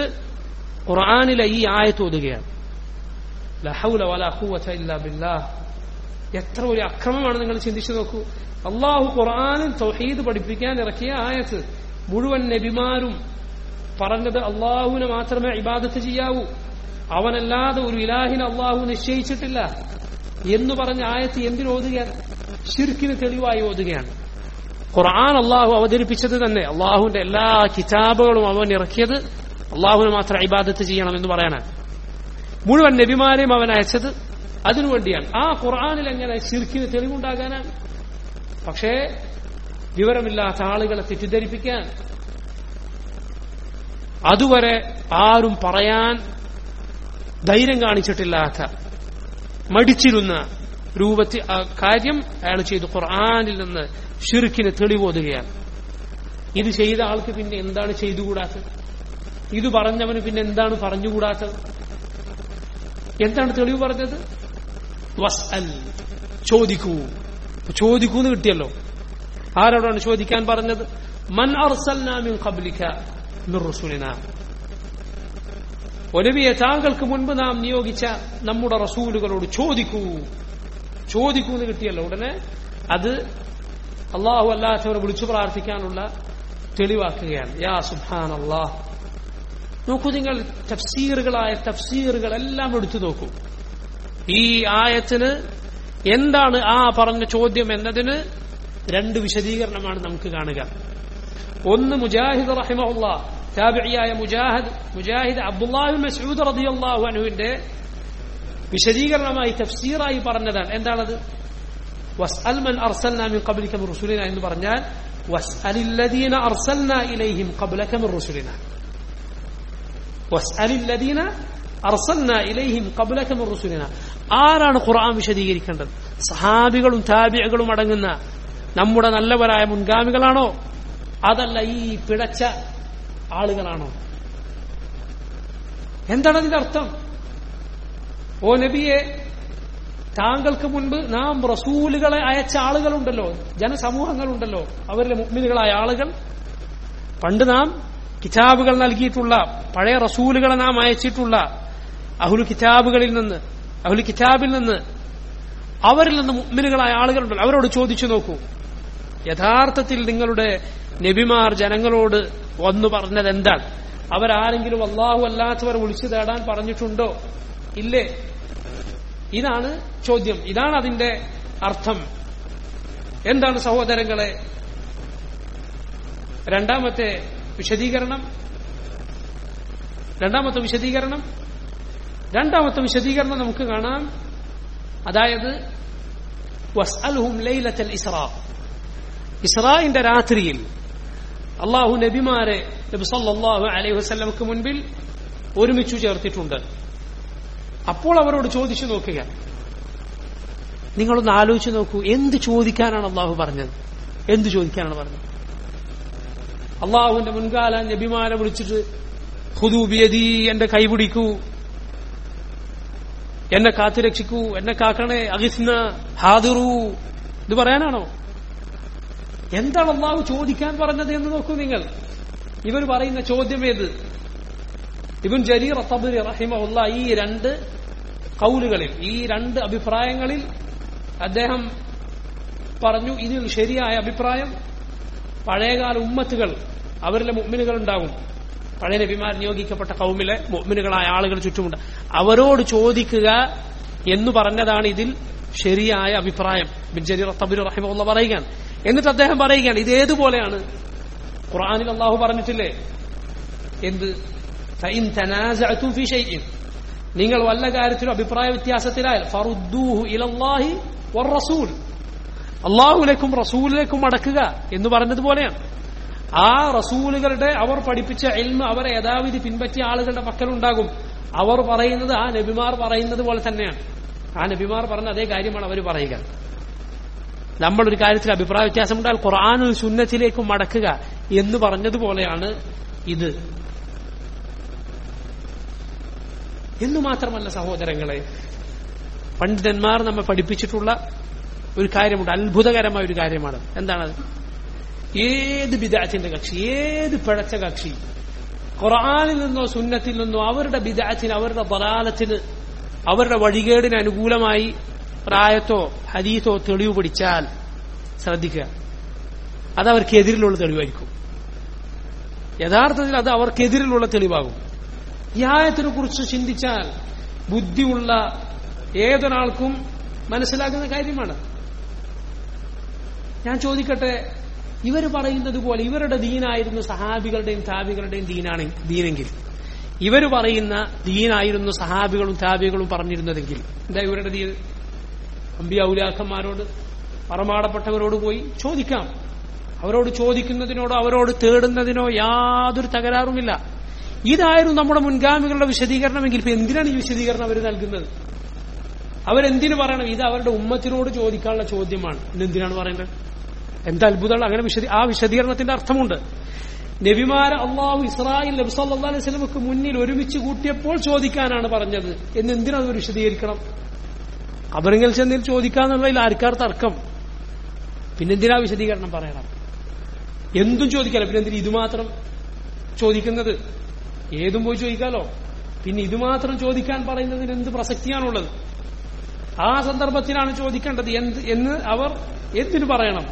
ഖുർആാനിലെ ഈ ആയത്ത് ഒതുകയാണ് لا حول ولا قوة إلا بالله എത്ര ഒരു അക്രമമാണ് നിങ്ങൾ ചിന്തിച്ചു നോക്കൂ അള്ളാഹു ഖുർആാനിൽ തൗഹീദ് പഠിപ്പിക്കാൻ ഇറക്കിയ ആയത്ത് മുഴുവൻ നബിമാരും പറഞ്ഞത് അള്ളാഹുവിനെ മാത്രമേ ഇബാദത്ത് ചെയ്യാവൂ അവനല്ലാതെ ഒരു ഇലാഹിനെ അള്ളാഹു നിശ്ചയിച്ചിട്ടില്ല എന്ന് പറഞ്ഞ ആയത്ത് എന്തിനോതുകയാണ് ഷിർക്കിന് തെളിവായി ഓതുകയാണ് ഖുർആൻ അള്ളാഹു അവതരിപ്പിച്ചത് തന്നെ അള്ളാഹുവിന്റെ എല്ലാ കിതാബുകളും അവൻ ഇറക്കിയത് അള്ളാഹുവിനെ മാത്രം ഇബാദത്ത് ചെയ്യണം എന്ന് പറയാനാണ് മുഴുവൻ നബിമാരെയും അവൻ അയച്ചത് അതിനുവേണ്ടിയാണ് ആ ഖുർആാനിൽ എങ്ങനെ ഷിർക്കിന് തെളിവുണ്ടാകാനാണ് പക്ഷേ വിവരമില്ലാത്ത ആളുകളെ തെറ്റിദ്ധരിപ്പിക്കാൻ അതുവരെ ആരും പറയാൻ ധൈര്യം കാണിച്ചിട്ടില്ലാത്ത മടിച്ചിരുന്ന രൂപത്തിൽ ആ കാര്യം അയാൾ ചെയ്തു ഖുർആാനിൽ നിന്ന് ഷിർക്കിന് തെളിവോതുകയാണ് ഇത് ചെയ്ത ആൾക്ക് പിന്നെ എന്താണ് ചെയ്തുകൂടാത്തത് ഇത് പറഞ്ഞവന് പിന്നെ എന്താണ് പറഞ്ഞുകൂടാത്തത് എന്താണ് തെളിവ് പറഞ്ഞത് വസ് അൽ ചോദിക്കൂ ചോദിക്കൂ എന്ന് കിട്ടിയല്ലോ ആരോടാണ് ചോദിക്കാൻ പറഞ്ഞത് മൻ അർസൽനാ മിൻ ഖബ്ലിക മിൻ റുസുലിനാ ഒലവിയെ താങ്കൾക്ക് മുൻപ് നാം നിയോഗിച്ച നമ്മുടെ റസൂലുകളോട് ചോദിക്കൂ ചോദിക്കൂ എന്ന് കിട്ടിയല്ലോ ഉടനെ അത് അള്ളാഹു അല്ലാത്തവരെ വിളിച്ചു പ്രാർത്ഥിക്കാനുള്ള തെളിവാക്കുകയാണ് യാ സുഹാൻ അള്ളാഹ് നോക്കൂ നിങ്ങൾ തഫ്സീറുകളായ തഫ്സീറുകൾ എല്ലാം എടുത്തു നോക്കൂ ഈ ആയത്തിന് എന്താണ് ആ പറഞ്ഞ ചോദ്യം എന്നതിന് രണ്ട് വിശദീകരണമാണ് നമുക്ക് കാണുക ഒന്ന് മുജാഹിദ് റഹിമഹുല്ല താബിയായ മുജാഹിദ് മുജാഹിദ് അബ്ദുല്ലാഹു മസൂദ് റളിയല്ലാഹു അൻഹുവിന്റെ വിശദീകരണമായി തഫ്സീറായി പറഞ്ഞതാണ് എന്താണത് വസ്അൽ മൻ അർസൽനാ മിൻ ഖബ്ലിക മിൻ റുസുലിന എന്ന് പറഞ്ഞാൽ വസ്അലില്ലദീന അർസൽനാ ഇലൈഹിം ഖബ്ലക മിൻ റുസുലിന വസ്അലില്ലദീന അർസൽനാ ഇലൈഹിം ഖബ്ലക മിൻ റുസുലിന ആരാണ് ഖുർആൻ വിശദീകരിക്കേണ്ടത് സഹാബികളും താബികളും അടങ്ങുന്ന നമ്മുടെ നല്ലവരായ മുൻഗാമികളാണോ അതല്ല ഈ പിടച്ച ആളുകളാണോ എന്താണ് അതിന്റെ അർത്ഥം ഓ നബിയെ താങ്കൾക്ക് മുൻപ് നാം റസൂലുകളെ അയച്ച ആളുകളുണ്ടല്ലോ ജനസമൂഹങ്ങളുണ്ടല്ലോ അവരിലെ മുഗ്മിനുകളായ ആളുകൾ പണ്ട് നാം കിതാബുകൾ നൽകിയിട്ടുള്ള പഴയ റസൂലുകളെ നാം അയച്ചിട്ടുള്ള അഹുലു കിതാബുകളിൽ നിന്ന് അഹുലു കിതാബിൽ നിന്ന് അവരിൽ നിന്ന് മുഗ്മിനുകളായ ആളുകളുണ്ടല്ലോ അവരോട് ചോദിച്ചു നോക്കൂ യഥാർത്ഥത്തിൽ നിങ്ങളുടെ നബിമാർ ജനങ്ങളോട് വന്നു പറഞ്ഞത് എന്താണ് അവരാരെങ്കിലും അള്ളാഹു അല്ലാത്തവർ വിളിച്ചു തേടാൻ പറഞ്ഞിട്ടുണ്ടോ ഇല്ലേ ഇതാണ് ചോദ്യം ഇതാണ് അതിന്റെ അർത്ഥം എന്താണ് സഹോദരങ്ങളെ രണ്ടാമത്തെ വിശദീകരണം രണ്ടാമത്തെ വിശദീകരണം രണ്ടാമത്തെ വിശദീകരണം നമുക്ക് കാണാം അതായത് വസ്അൽഹും ലൈലത്തൽ ഇസ്രാ ഇസ്രായിന്റെ രാത്രിയിൽ അള്ളാഹു നബിമാരെ നബി സല്ലല്ലാഹു അലൈഹി വസല്ലമക്ക് മുൻപിൽ ഒരുമിച്ചു ചേർത്തിട്ടുണ്ട് അപ്പോൾ അവരോട് ചോദിച്ചു നോക്കുക നിങ്ങളൊന്ന് ആലോചിച്ച് നോക്കൂ എന്ത് ചോദിക്കാനാണ് അള്ളാഹു പറഞ്ഞത് എന്ത് ചോദിക്കാനാണ് പറഞ്ഞത് അള്ളാഹുവിന്റെ മുൻകാല നബിമാരെ വിളിച്ചിട്ട് ഹുദൂബിയതി എന്റെ കൈപിടിക്കൂ എന്നെ കാത്തുരക്ഷിക്കൂ എന്നെ കാക്കണേ അഗിസ്ന ഹാദിറു ഇത് പറയാനാണോ എന്താണ് അള്ളാഹു ചോദിക്കാൻ പറഞ്ഞത് എന്ന് നോക്കൂ നിങ്ങൾ ഇവർ പറയുന്ന ചോദ്യം ഏത് ഇബുൻ ജരീർ തബരി റഹിമുള്ള ഈ രണ്ട് കൗലുകളിൽ ഈ രണ്ട് അഭിപ്രായങ്ങളിൽ അദ്ദേഹം പറഞ്ഞു ഇതിൽ ശരിയായ അഭിപ്രായം പഴയകാല ഉമ്മത്തുകൾ അവരിലെ മുഅ്മിനുകൾ ഉണ്ടാകും പഴയ നബിമാർ നിയോഗിക്കപ്പെട്ട കൗമിലെ മുഅ്മിനുകളായ ആളുകൾ ചുറ്റുമുണ്ട് അവരോട് ചോദിക്കുക എന്ന് പറഞ്ഞതാണ് ഇതിൽ ശരിയായ അഭിപ്രായം ബിൻ ജരീർ തബരി റഹിമുള്ള പറയുകയാണ് എന്നിട്ട് അദ്ദേഹം പറയുകയാണ് ഇത് ഏതുപോലെയാണ് ഖുർആനിൽ അള്ളാഹു പറഞ്ഞിട്ടില്ലേ എന്ത് فإن تنازعتم في شيء നിങ്ങൾ വല്ല കാര്യത്തിലും അഭിപ്രായ വ്യത്യാസത്തിലായാൽ ഫറുദ്ദൂഹു ഇലല്ലാഹി വറസൂൽ അള്ളാഹുലേക്കും റസൂലിലേക്കും മടക്കുക എന്ന് പറഞ്ഞതുപോലെയാണ് ആ റസൂലുകളുടെ അവർ പഠിപ്പിച്ച എൽമ അവരെ യഥാവിധി പിൻപറ്റിയ ആളുകളുടെ പക്കലുണ്ടാകും അവർ പറയുന്നത് ആ നബിമാർ പറയുന്നത് പോലെ തന്നെയാണ് ആ നബിമാർ പറഞ്ഞ അതേ കാര്യമാണ് അവർ പറയുക നമ്മളൊരു കാര്യത്തിൽ അഭിപ്രായ വ്യത്യാസമുണ്ടാൽ ഖുർആാനുൽ സുന്നത്തിലേക്കും മടക്കുക എന്ന് പറഞ്ഞതുപോലെയാണ് ഇത് എന്നു മാത്രമല്ല സഹോദരങ്ങളെ പണ്ഡിതന്മാർ നമ്മെ പഠിപ്പിച്ചിട്ടുള്ള ഒരു കാര്യമുണ്ട് അത്ഭുതകരമായ ഒരു കാര്യമാണ് എന്താണത് ഏത് ബിദാത്തിന്റെ കക്ഷി ഏത് പിഴച്ച കക്ഷി ഖുർആാനിൽ നിന്നോ സുന്നത്തിൽ നിന്നോ അവരുടെ ബിദാത്തിന് അവരുടെ ബലാലത്തിന് അവരുടെ വഴികേടിന് അനുകൂലമായി ഒരായത്തോ ഹദീത്തോ തെളിവ് പിടിച്ചാൽ ശ്രദ്ധിക്കുക അത് അവർക്കെതിരിലുള്ള തെളിവായിരിക്കും യഥാർത്ഥത്തിൽ അത് അവർക്കെതിരിലുള്ള തെളിവാകും ഈ ആയത്തിനെ കുറിച്ച് ചിന്തിച്ചാൽ ബുദ്ധിയുള്ള ഏതൊരാൾക്കും മനസ്സിലാകുന്ന കാര്യമാണ് ഞാൻ ചോദിക്കട്ടെ ഇവർ പറയുന്നത് പോലെ ഇവരുടെ ദീനായിരുന്നു സഹാബികളുടെയും താബികളുടെയും ദീനാണ് ദീനെങ്കിൽ ഇവർ പറയുന്ന ദീനായിരുന്നു സഹാബികളും താബികളും പറഞ്ഞിരുന്നതെങ്കിൽ എന്താ ഇവരുടെ ദീൻ അമ്പിയൗലാക്കന്മാരോട് പറമാടപ്പെട്ടവരോട് പോയി ചോദിക്കാം അവരോട് ചോദിക്കുന്നതിനോടോ അവരോട് തേടുന്നതിനോ യാതൊരു തകരാറുമില്ല ഇതായിരുന്നു നമ്മുടെ മുൻഗാമികളുടെ വിശദീകരണമെങ്കിൽ ഇപ്പൊ എന്തിനാണ് ഈ വിശദീകരണം അവർ നൽകുന്നത് അവരെന്തിനു പറയണം ഇത് അവരുടെ ഉമ്മത്തിനോട് ചോദിക്കാനുള്ള ചോദ്യമാണ് ഇന്നെന്തിനാണ് പറയുന്നത് എന്താ അത്ഭുതമുള്ള അങ്ങനെ വിശദീ ആ വിശദീകരണത്തിന്റെ അർത്ഥമുണ്ട് നബിമാരെ അള്ളാഹു ഇസ്രായേൽ നബി സല്ലല്ലാഹു അലൈഹി വസല്ലമക്ക് മുന്നിൽ ഒരുമിച്ച് കൂട്ടിയപ്പോൾ ചോദിക്കാനാണ് പറഞ്ഞത് എന്ന് എന്തിനാണ് അവർ വിശദീകരിക്കണം അവരെങ്കിൽ ചെന്നിൽ ചോദിക്കാന്നുള്ളതിൽ ആർക്കാർ തർക്കം പിന്നെന്തിനാ വിശദീകരണം പറയണം എന്തും ചോദിക്കാലോ പിന്നെ എന്തിനാ ഇത് മാത്രം ചോദിക്കുന്നത് ഏതും പോയി ചോദിക്കാലോ പിന്നെ ഇത് മാത്രം ചോദിക്കാൻ പറയുന്നതിന് എന്ത് പ്രസക്തിയാണുള്ളത് ആ സന്ദർഭത്തിലാണ് ചോദിക്കേണ്ടത് എന്ത് എന്ന് അവർ എന്തിനു പറയണം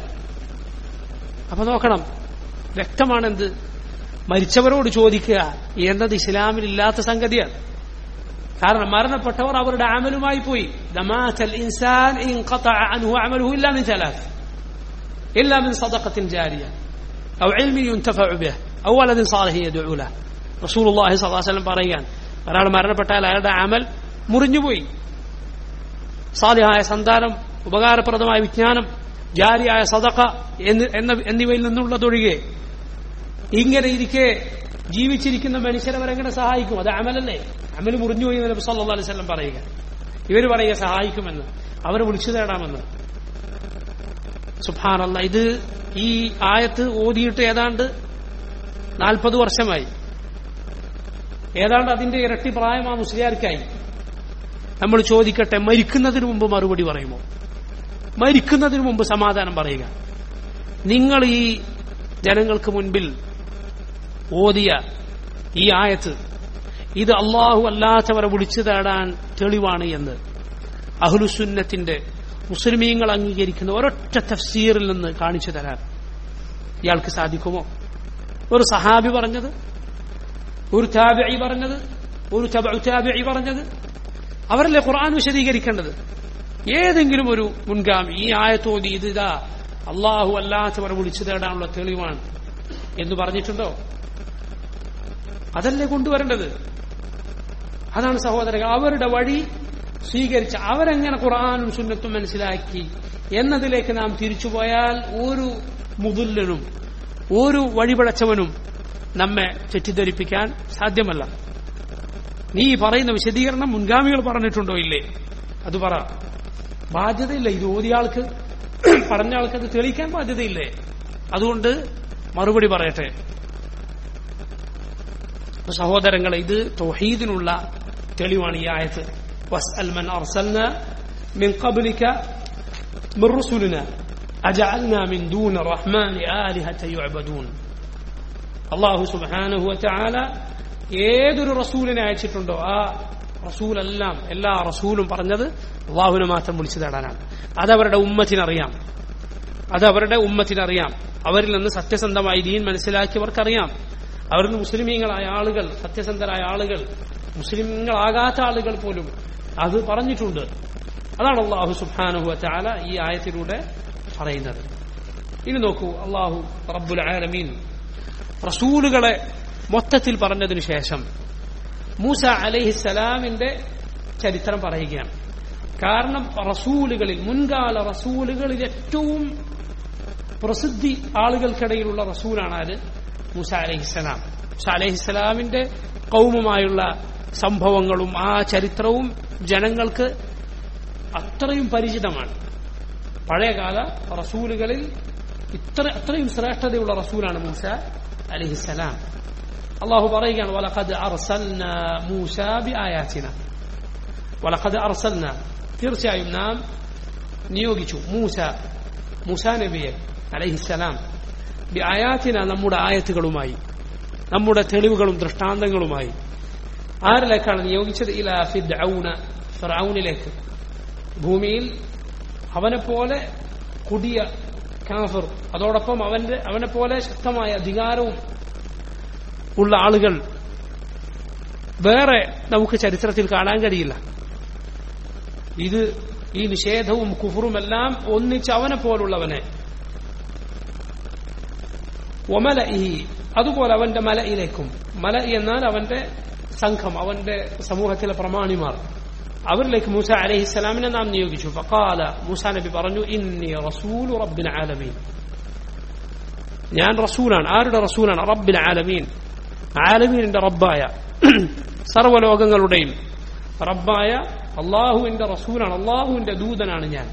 അപ്പൊ നോക്കണം വ്യക്തമാണ് എന്ത് മരിച്ചവരോട് ചോദിക്കുക എന്നത് ഇസ്ലാമിൽ ഇല്ലാത്ത സംഗതിയാണ് കാരണം മരണപ്പെട്ടവർ അവരുടെ അമലുമായി പോയി ദമാത്തൽ ഇൻസാൻ انقطع عنه عمله الا من ثلاث الا من صدقه جاريه او علم ينتفع به او ولد صالح يدعو له رسول الله صلى الله عليه وسلم പറയാൻ ഒരാൾ മരണപ്പെട്ടാൽ അയാളുടെ അമൽ മുറിഞ്ഞുപോയി സാലിഹായ സന്താനം ഉപകാരപ്രദമായ വിജ്ഞാനം ജാരിയായ സദഖ എന്ന എന്നിവയിൽ നിന്നുള്ളതൊഴികെ ഇങ്ങനെ ഇരിക്കെ ജീവിച്ചിരിക്കുന്ന മനുഷ്യരെ അവരെങ്ങനെ സഹായിക്കും അത് അമലല്ലേ അമൽ മുറിഞ്ഞുപോയി എന്ന് നബി സല്ലല്ലാഹു അലൈഹി വസല്ലം പറയുക ഇവർ പറയുക സഹായിക്കുമെന്ന് അവരെ വിളിച്ചു തേടാമെന്ന് സുഭാനല്ല ഇത് ഈ ആയത്ത് ഓതിയിട്ട് ഏതാണ്ട് നാൽപ്പത് വർഷമായി ഏതാണ്ട് അതിന്റെ ഇരട്ടി പ്രായം ആ മുസ്ലിയാർക്കായി നമ്മൾ ചോദിക്കട്ടെ മരിക്കുന്നതിന് മുമ്പ് മറുപടി പറയുമോ മരിക്കുന്നതിന് മുമ്പ് സമാധാനം പറയുക നിങ്ങൾ ഈ ജനങ്ങൾക്ക് മുൻപിൽ ഓതിയ ഈ ആയത്ത് ഇത് അള്ളാഹു അല്ലാത്തവരെ വിളിച്ചു തേടാൻ തെളിവാണ് എന്ന് അഹ്ലുസുന്നത്തിന്റെ മുസ്ലിമീങ്ങൾ അംഗീകരിക്കുന്ന ഒരൊറ്റ തഫ്സീറിൽ നിന്ന് കാണിച്ചു തരാൻ ഇയാൾക്ക് സാധിക്കുമോ ഒരു സഹാബി പറഞ്ഞത് ഒരു താബിഇ പറഞ്ഞത് ഒരു താബിഇ പറഞ്ഞത് അവരല്ലേ ഖുർആൻ വിശദീകരിക്കേണ്ടത് ഏതെങ്കിലും ഒരു മുൻഗാമി ഈ ആയത്തോതി ഇത് ഇതാ അള്ളാഹു അല്ലാത്തവരെ വിളിച്ചു തേടാനുള്ള തെളിവാണ് എന്ന് പറഞ്ഞിട്ടുണ്ടോ അതല്ലേ കൊണ്ടുവരേണ്ടത് അതാണ് സഹോദരങ്ങൾ അവരുടെ വഴി സ്വീകരിച്ച് അവരെങ്ങനെ ഖുർആാനും സുന്നത്തും മനസ്സിലാക്കി എന്നതിലേക്ക് നാം തിരിച്ചുപോയാൽ ഒരു മുതുല്ലനും ഒരു വഴിപടച്ചവനും നമ്മെ തെറ്റിദ്ധരിപ്പിക്കാൻ സാധ്യമല്ല നീ പറയുന്ന വിശദീകരണം മുൻഗാമികൾ പറഞ്ഞിട്ടുണ്ടോ ഇല്ലേ അത് പറ ബാധ്യതയില്ല ഇത് ഓതിയ ആൾക്ക് പറഞ്ഞ ആൾക്ക് അത് തെളിയിക്കാൻ ബാധ്യതയില്ലേ അതുകൊണ്ട് മറുപടി പറയട്ടെ സഹോദരങ്ങളെ ഇത് തൗഹീദിനുള്ള തെളിവാണ് ഈ ആയത്ത് واسأل من أرسلنا من قبلك من رسلنا أجعلنا من دون الرحمن آلهة يعبدون അള്ളാഹു സുബാനഹു വച്ചാല ഏതൊരു റസൂലിനെ അയച്ചിട്ടുണ്ടോ ആ റസൂലെല്ലാം എല്ലാ റസൂലും പറഞ്ഞത് അള്ളാഹുവിനെ മാത്രം വിളിച്ചു തേടാനാണ് അതവരുടെ ഉമ്മത്തിനറിയാം അത് അവരുടെ ഉമ്മത്തിനറിയാം അവരിൽ നിന്ന് സത്യസന്ധമായി ദീൻ മനസ്സിലാക്കിയവർക്കറിയാം അവരിൽ നിന്ന് മുസ്ലിമീങ്ങളായ ആളുകൾ സത്യസന്ധരായ ആളുകൾ മുസ്ലിങ്ങളാകാത്ത ആളുകൾ പോലും അത് പറഞ്ഞിട്ടുണ്ട് അതാണ് അള്ളാഹു സുബാനഹു വച്ചാല ഈ ആയത്തിലൂടെ പറയുന്നത് ഇനി നോക്കൂ അള്ളാഹു റബ്ബുൽ ആലമീൻ റസൂലുകളെ മൊത്തത്തിൽ പറഞ്ഞതിനു ശേഷം മൂസ അലഹിസലാമിന്റെ ചരിത്രം പറയുകയാണ് കാരണം റസൂലുകളിൽ മുൻകാല റസൂലുകളിൽ ഏറ്റവും പ്രസിദ്ധി ആളുകൾക്കിടയിലുള്ള റസൂലാണ് ആര് മൂസ അലഹിസ്സലാം മൂസ അലഹിസ്സലാമിന്റെ കൗമുമായുള്ള സംഭവങ്ങളും ആ ചരിത്രവും ജനങ്ങൾക്ക് അത്രയും പരിചിതമാണ് പഴയകാല റസൂലുകളിൽ ഇത്ര അത്രയും ശ്രേഷ്ഠതയുള്ള റസൂലാണ് മൂസ അലഹിസലാം അള്ളാഹു പറയുകയാണ് വലഖദ് അർസൽന മൂസ ബി ആയാത്തിന വലഖദ് അർസൽന തീർച്ചയായും നാം നിയോഗിച്ചു മൂസ മൂസ നബിയെ അലഹിസലാം ബി ആയാത്തിന നമ്മുടെ ആയത്തുകളുമായി നമ്മുടെ തെളിവുകളും ദൃഷ്ടാന്തങ്ങളുമായി ആരിലേക്കാണ് നിയോഗിച്ചത് ഇല ഫിദ്ഔന ഫിർഔനിലേക്ക് ഭൂമിയിൽ അവനെ പോലെ കൊടിയ കാഫർ അതോടൊപ്പം അവന്റെ അവനെ പോലെ ശക്തമായ അധികാരവും ഉള്ള ആളുകൾ വേറെ നമുക്ക് ചരിത്രത്തിൽ കാണാൻ കഴിയില്ല ഇത് ഈ നിഷേധവും കുഫറുമെല്ലാം ഒന്നിച്ച് അവനെ പോലുള്ളവനെ ഒമലഇ അതുപോലെ അവന്റെ മലയിലേക്കും മല എന്നാൽ അവന്റെ സംഘം അവന്റെ സമൂഹത്തിലെ പ്രമാണിമാർ അവരിലേക്ക് മൂസ അലൈഹി സ്വലാമിനെ നാം നിയോഗിച്ചു ഫഖാല മൂസ നബി പറഞ്ഞു ഇന്നി റസൂലു റബ്ബിൽ ആലമീൻ ഞാൻ റസൂലാണ് ആരുടെ റസൂലാണ് റബ്ബിൽ ആലമീൻ ആലമീനിന്റെ റബ്ബായ സർവ്വലോകങ്ങളുടെയും റബ്ബായ അള്ളാഹുവിന്റെ റസൂലാണ് അള്ളാഹുവിന്റെ ദൂതനാണ് ഞാൻ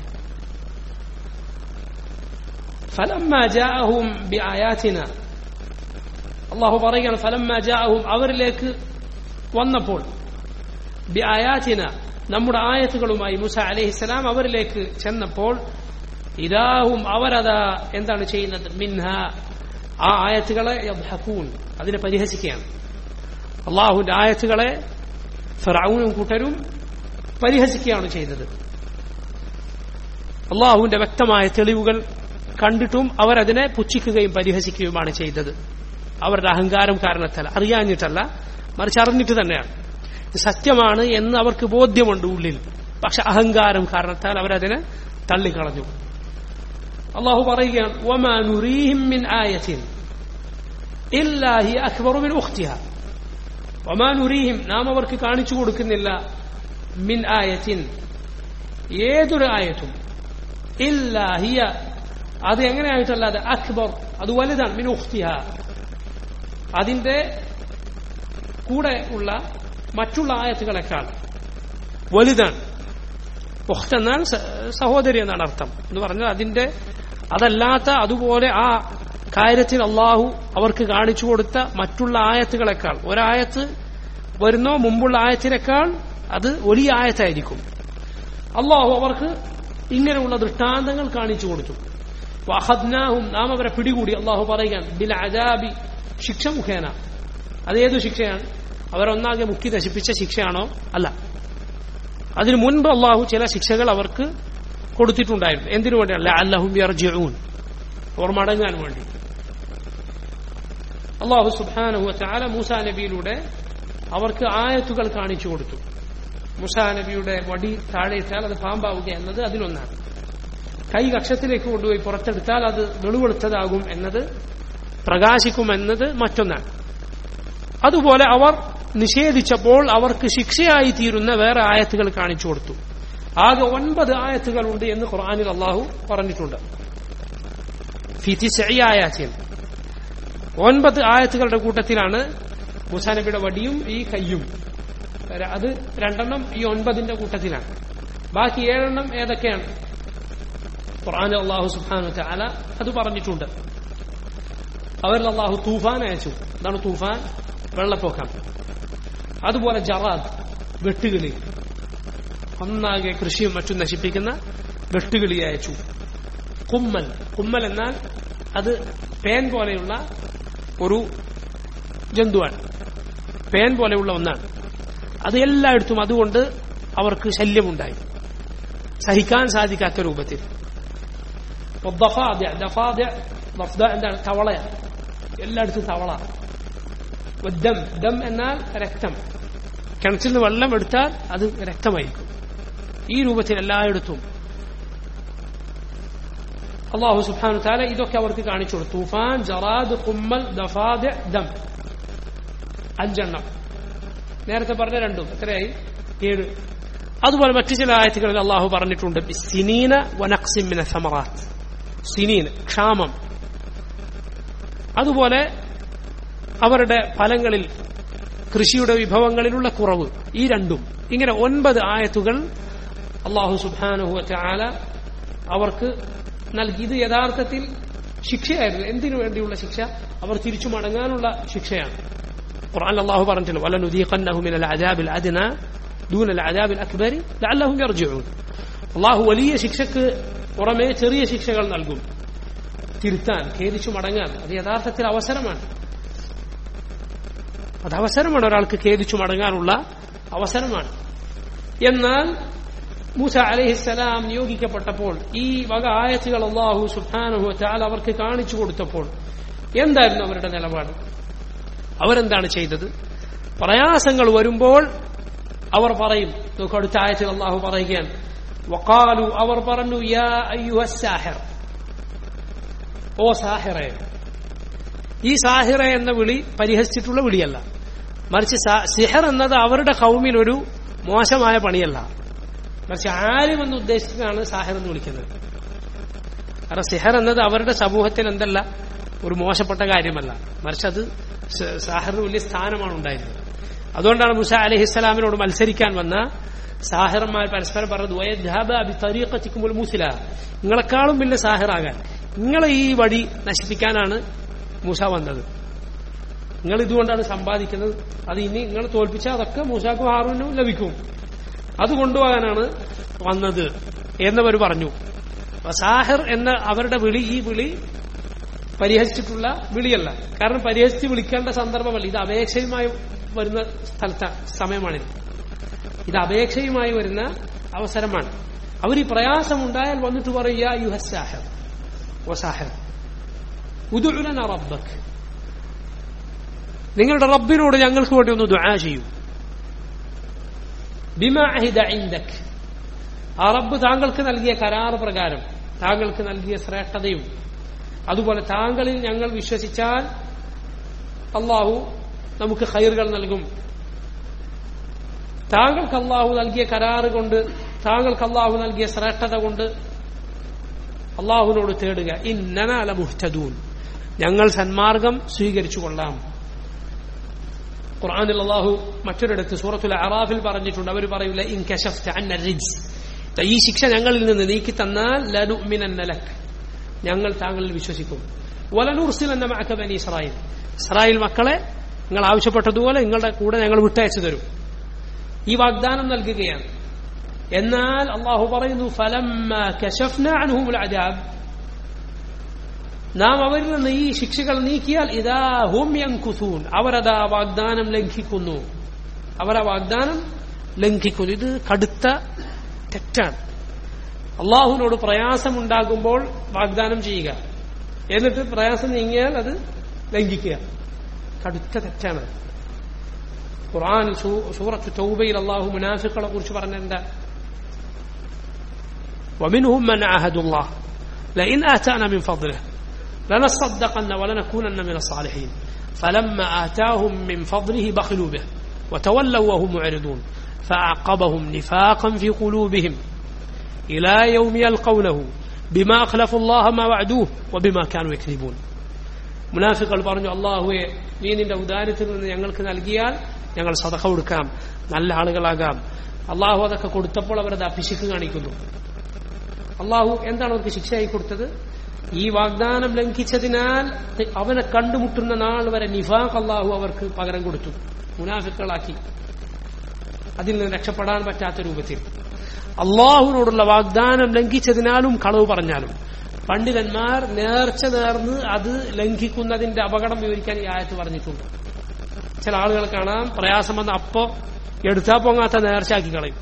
فلما جاءهم بآياتنا അള്ളാഹു പറയുകയാണ് ഫലമ്മ ജാഅഹും അവരിലേക്ക് വന്നപ്പോൾ ബി ആയാത്തിന നമ്മുടെ ആയത്തുകളുമായി മുസ അലഹിസ്സലാം അവരിലേക്ക് ചെന്നപ്പോൾ ഇതാഹും അവരതാ എന്താണ് ചെയ്യുന്നത് മിൻഹ ആ ആയത്തുകളെ യദ്ഹഖൂൻ അതിനെ പരിഹസിക്കുകയാണ് അള്ളാഹുവിന്റെ ആയത്തുകളെ ഫിറൌനും കൂട്ടരും പരിഹസിക്കുകയാണ് ചെയ്തത് അള്ളാഹുവിന്റെ വ്യക്തമായ തെളിവുകൾ കണ്ടിട്ടും അവരതിനെ പുച്ഛിക്കുകയും പരിഹസിക്കുകയുമാണ് ചെയ്തത് അവരുടെ അഹങ്കാരം കാരണത്താൽ അറിയാഞ്ഞിട്ടല്ല മറിച്ച് അറിഞ്ഞിട്ട് തന്നെയാണ് ഇത് സത്യമാണ് എന്ന് അവർക്ക് ബോധ്യമുണ്ട് ഉള്ളിൽ പക്ഷെ അഹങ്കാരം കാരണത്താൽ അവരതിനെ തള്ളിക്കളഞ്ഞു അള്ളാഹു പറയുകയാണ് "വമാ നുരീഹിം മിൻ ആയത്തിൻ ഇല്ലാ ഹിയ അക്ബറു മിൻ ഉഖ്തിഹ." വമാ നുരീഹിം നാം അവർക്ക് കാണിച്ചു കൊടുക്കുന്നില്ല മിൻ ആയത്തിൻ ഏതൊരു ആയത്തും ഇല്ലാ ഹിയ അത് എങ്ങനെയായിട്ടല്ലാതെ അക്ബർ അത് വലുതാണ് മിൻ ഉഖ്തിഹ അതിന്റെ കൂടെ ഉള്ള മറ്റുള്ള ആയത്തുകളെക്കാൾ വലുതാണ് ഉഖ്ത് എന്നാൽ സ- സഹോദരി എന്നാണ് അർത്ഥം എന്ന് പറഞ്ഞാൽ അതിന്റെ അതല്ലാത്ത അതുപോലെ ആ കാര്യത്തിൽ അള്ളാഹു അവർക്ക് കാണിച്ചു കൊടുത്ത മറ്റുള്ള ആയത്തുകളെക്കാൾ ഒരായത്ത് വരുന്നോ മുമ്പുള്ള ആയത്തിനേക്കാൾ അത് വലിയ ആയത്തായിരിക്കും അള്ളാഹു അവർക്ക് ഇങ്ങനെയുള്ള ദൃഷ്ടാന്തങ്ങൾ കാണിച്ചു കൊടുത്തു വഹദ്നാഹും നാം അവരെ പിടികൂടി അള്ളാഹു പറയുകയാണ് ബിൽ അജാബി ശിക്ഷ മുഖേന അതേതു ശിക്ഷയാണ് അവരൊന്നാകെ മുക്കി നശിപ്പിച്ച ശിക്ഷയാണോ അല്ല അതിനു മുൻപ് അള്ളാഹു ചില ശിക്ഷകൾ അവർക്ക് കൊടുത്തിട്ടുണ്ടായിരുന്നു എന്തിനു വേണ്ടിയല്ല അല്ലഹും യർജിഊൻ അവർ മടങ്ങാൻ വേണ്ടി അള്ളാഹു സുബാനഹു ചാല മൂസ നബിയിലൂടെ അവർക്ക് ആയത്തുകൾ കാണിച്ചു കൊടുത്തു മുസാ നബിയുടെ വടി താഴെയിട്ടാൽ അത് പാമ്പാവുക എന്നത് അതിലൊന്നാണ് കൈ കക്ഷത്തിലേക്ക് കൊണ്ടുപോയി പുറത്തെടുത്താൽ അത് വെളുവെളുത്തതാകും എന്നത് പ്രകാശിക്കുമെന്നത് മറ്റൊന്നാണ് അതുപോലെ അവർ നിഷേധിച്ചപ്പോൾ അവർക്ക് ശിക്ഷയായി തീരുന്ന വേറെ ആയത്തുകൾ കാണിച്ചു കൊടുത്തു ആകെ ഒൻപത് ആയത്തുകളുണ്ട് എന്ന് ഖുർആാനിൽ അള്ളാഹു പറഞ്ഞിട്ടുണ്ട് ഫി തിസ്ഇ ആയാത്തിൻ ഒൻപത് ആയത്തുകളുടെ കൂട്ടത്തിലാണ് മൂസാ നബിയുടെ വടിയും ഈ കയ്യും അത് രണ്ടെണ്ണം ഈ ഒൻപതിന്റെ കൂട്ടത്തിലാണ് ബാക്കി ഏഴെണ്ണം ഏതൊക്കെയാണ് ഖുർആൻ അള്ളാഹു സുബ്ഹാനഹു തആല അത് പറഞ്ഞിട്ടുണ്ട് അവരിൽ അള്ളാഹു തൂഫാൻ അയച്ചു എന്താണ് തൂഫാൻ വെള്ളപ്പൊക്കം അതുപോലെ ജറാദ് വെട്ടുകിളി ഒന്നാകെ കൃഷിയും മറ്റും നശിപ്പിക്കുന്ന വെട്ടുകിളി അയച്ചു കുമ്മൽ കുമ്മൽ എന്നാൽ അത് പേൻ പോലെയുള്ള ഒരു ജന്തുവാണ് പേൻ പോലെയുള്ള ഒന്നാണ് അത് എല്ലായിടത്തും അതുകൊണ്ട് അവർക്ക് ശല്യമുണ്ടായി സഹിക്കാൻ സാധിക്കാത്ത രൂപത്തിൽ والضفادع ضفادع ضفدع എന്താണ് തവളയാണ് എല്ലായിടത്തും തവള ദം ദം എന്നാൽ രക്തം കിണറ്റിൽ നിന്ന് വെള്ളം എടുത്താൽ അത് രക്തമായിരിക്കും ഈ രൂപത്തിൽ എല്ലായിടത്തും അള്ളാഹു സുബ്ഹാനഹു താല ഇതൊക്കെ അവർക്ക് കാണിച്ചു കൊടുത്തു തൂഫാൻ ജറാദ് കുമ്മൽ ദഫാദ് ദം അഞ്ചെണ്ണം നേരത്തെ പറഞ്ഞ രണ്ടും എത്രയായി ഏഴ് അതുപോലെ മറ്റു ചില ആയത്തുകളിൽ അള്ളാഹു പറഞ്ഞിട്ടുണ്ട് സിനീന വനക്സിമിന സമറാത്ത് സിനീൻ ക്ഷാമം അതുപോലെ അവരുടെ ഫലങ്ങളിൽ കൃഷിയുടെ വിഭവങ്ങളിലുള്ള കുറവ് ഈ രണ്ടും ഇങ്ങനെ ഒൻപത് ആയത്തുകൾ അള്ളാഹു സുബാനുഹു ആല അവർക്ക് നൽകി ഇത് യഥാർത്ഥത്തിൽ ശിക്ഷയായിരുന്നു എന്തിനു വേണ്ടിയുള്ള ശിക്ഷ അവർ തിരിച്ചു മടങ്ങാനുള്ള ശിക്ഷയാണ് ഖുർആൻ അള്ളാഹു പറഞ്ഞിട്ടില്ല വല നുദീഖന്നഹു മിനൽ അദാബിൽ അദ്ന ദൂന അൽ അദാബിൽ അക്ബർ ലഅല്ലഹും യർജിഊൻ അള്ളാഹു വലിയ ശിക്ഷക്ക് പുറമേ ചെറിയ ശിക്ഷകൾ നൽകും തിരുത്താൻ ഖേദിച്ചു മടങ്ങാൻ അത് യഥാർത്ഥത്തിൽ അവസരമാണ് അത് അവസരമാണ് ഒരാൾക്ക് ഖേദിച്ചു മടങ്ങാനുള്ള അവസരമാണ് എന്നാൽ മൂസ അലഹിസ്സലാം നിയോഗിക്കപ്പെട്ടപ്പോൾ ഈ വക ആയത്തുകൾ അള്ളാഹു സുഹാനുഹു ചാൽ അവർക്ക് കാണിച്ചു കൊടുത്തപ്പോൾ എന്തായിരുന്നു അവരുടെ നിലപാട് അവരെന്താണ് ചെയ്തത് പ്രയാസങ്ങൾ വരുമ്പോൾ അവർ പറയും നോക്കൂ അടുത്ത ആയത്തിൽ അള്ളാഹു പറയുകയാണ് വക്കാലു അവർ പറഞ്ഞു യാ അയ്യുഹ സാഹിർ ഓ സാഹിറെ ഈ സാഹിറ എന്ന വിളി പരിഹസിച്ചിട്ടുള്ള വിളിയല്ല മറിച്ച് സിഹർ എന്നത് അവരുടെ കൗമിൽ ഒരു മോശമായ പണിയല്ല മറിച്ച് ആരും എന്ന് ഉദ്ദേശിച്ചാണ് സാഹിർ എന്ന് വിളിക്കുന്നത് കാരണം സിഹർ എന്നത് അവരുടെ സമൂഹത്തിൽ എന്തല്ല ഒരു മോശപ്പെട്ട കാര്യമല്ല മറിച്ച് അത് സാഹിറിന് വലിയ സ്ഥാനമാണ് ഉണ്ടായിരുന്നത് അതുകൊണ്ടാണ് മുസ അലഹിസ്സലാമിനോട് മത്സരിക്കാൻ വന്ന സാഹിറന്മാർ പരസ്പരം പറഞ്ഞത് മൂസില നിങ്ങളെക്കാളും വലിയ സാഹിറാകാൻ നിങ്ങളെ ഈ വടി നശിപ്പിക്കാനാണ് മൂസ വന്നത് നിങ്ങൾ ഇതുകൊണ്ടാണ് സമ്പാദിക്കുന്നത് അത് ഇനി നിങ്ങൾ തോൽപ്പിച്ചാൽ അതൊക്കെ മൂസാക്കും ഹാറൂനും ലഭിക്കും അത് കൊണ്ടുപോകാനാണ് വന്നത് എന്നവർ പറഞ്ഞു സാഹിർ എന്ന അവരുടെ വിളി ഈ വിളി പരിഹസിച്ചിട്ടുള്ള വിളിയല്ല കാരണം പരിഹസിച്ച് വിളിക്കേണ്ട സന്ദർഭമല്ല ഇത് അപേക്ഷയുമായി വരുന്ന സ്ഥലത്ത സമയമാണിത് ഇത് അപേക്ഷയുമായി വരുന്ന അവസരമാണ് അവർ ഈ പ്രയാസമുണ്ടായാൽ വന്നിട്ട് പറയുക യുഹസാഹർ ഓ സാഹർ ഉദുലന റബ്ബക്ക് നിങ്ങളുടെ റബ്ബിനോട് ഞങ്ങൾക്ക് വേണ്ടി ഒന്ന് ദുആ ചെയ്യൂ ബിമാഹിദ ഇൻദക് ആ റബ്ബ് താങ്കൾക്ക് നൽകിയ കരാർ പ്രകാരം താങ്കൾക്ക് നൽകിയ ശ്രേഷ്ഠതയും അതുപോലെ താങ്കളിൽ ഞങ്ങൾ വിശ്വസിച്ചാൽ അള്ളാഹു നമുക്ക് ഖൈറുകൾ നൽകും താങ്കൾക്ക് അള്ളാഹു നൽകിയ കരാറ് കൊണ്ട് താങ്കൾക്ക് അള്ളാഹു നൽകിയ ശ്രേഷ്ഠത കൊണ്ട് അള്ളാഹുവിനോട് തേടുക ഇന്നനാല മുഹ്തദൂൻ ഞങ്ങൾ സന്മാർഗം സ്വീകരിച്ചു കൊള്ളാം ഖുർആാനിൽ അള്ളാഹു മറ്റൊരിടത്ത് സൂറത്തുൽ അറാഫിൽ പറഞ്ഞിട്ടുണ്ട് അവർ പറയൂല ഇൻ കശഫ്ത അന്ന റിജ് ഈ ശിക്ഷ ഞങ്ങളിൽ നിന്ന് നീക്കി തന്നാൽ ലനുമിനന്നലക് ഞങ്ങൾ താങ്കളിൽ വിശ്വസിക്കും വലനൂർസിൽ എന്ന മക്ക ബനി ഇസ്രായേൽ ഇസ്രായേൽ മക്കളെ നിങ്ങൾ ആവശ്യപ്പെട്ടതുപോലെ നിങ്ങളുടെ കൂടെ ഞങ്ങൾ വിട്ടയച്ചു തരും ഈ വാഗ്ദാനം നൽകുകയാണ് എന്നാൽ അള്ളാഹു പറയുന്നു ഫലമ്മ കശഫ്ന അൻഹുമുൽ അജാബ് നാം അവരിൽ നിന്ന് ഈ ശിക്ഷകൾ നീക്കിയാൽ ഇതാ ഹും യങ്കുസൂൻ അവരതാ വാഗ്ദാനം ലംഘിക്കുന്നു അവരാ വാഗ്ദാനം ലംഘിക്കുന്നു ഇത് കടുത്ത തെറ്റാണ് അള്ളാഹുവിനോട് പ്രയാസമുണ്ടാകുമ്പോൾ വാഗ്ദാനം ചെയ്യുക എന്നിട്ട് പ്രയാസം നീങ്ങിയാൽ അത് ലംഘിക്കുക കടുത്ത തെറ്റാണ് ഖുർആൻ സൂറത്ത് തൗബയിൽ അള്ളാഹു മുനാഫിക്കുകളെ കുറിച്ച് പറഞ്ഞെന്താ ومنهم من عاهد الله لئن آتانا من فضله لنصدقن ولنكونن من الصالحين فلما آتاهم من فضله بخلوا به وتولوا وهم معرضون فأعقبهم نفاقا في قلوبهم إلى يوم يلقونه بما أخلفوا الله ما وعدوه وبما كانوا يكذبون മുനാഫികൾ പറഞ്ഞു അള്ളാഹുവെ നീ നിന്റെ ഉദാരത്തിൽ നിന്ന് ഞങ്ങൾക്ക് നൽകിയാൽ ഞങ്ങൾ സതക കൊടുക്കാം നല്ല ആളുകളാകാം അള്ളാഹു അതൊക്കെ കൊടുത്തപ്പോൾ അവരത് അഭിഷിക്ക് കാണിക്കുന്നു അള്ളാഹു എന്താണ് അവർക്ക് ശിക്ഷയായി കൊടുത്തത് ഈ വാഗ്ദാനം ലംഘിച്ചതിനാൽ അവനെ കണ്ടുമുട്ടുന്ന നാൾ വരെ നിഫാഖ് അള്ളാഹു അവർക്ക് പകരം കൊടുത്തു മുനാഫിക്കളാക്കി അതിൽ നിന്ന് രക്ഷപ്പെടാൻ പറ്റാത്ത രൂപത്തിൽ അള്ളാഹുവിനോടുള്ള വാഗ്ദാനം ലംഘിച്ചതിനാലും കളവ് പറഞ്ഞാലും പണ്ഡിതന്മാർ നേർച്ച നേർന്ന് അത് ലംഘിക്കുന്നതിന്റെ അപകടം വിവരിക്കാൻ ഈ ആയത്ത് പറഞ്ഞിട്ടുണ്ട് ചില ആളുകൾ കാണാം പ്രയാസം വന്ന അപ്പോ എടുത്താ പൊങ്ങാത്ത നേർച്ചയാക്കി കളയും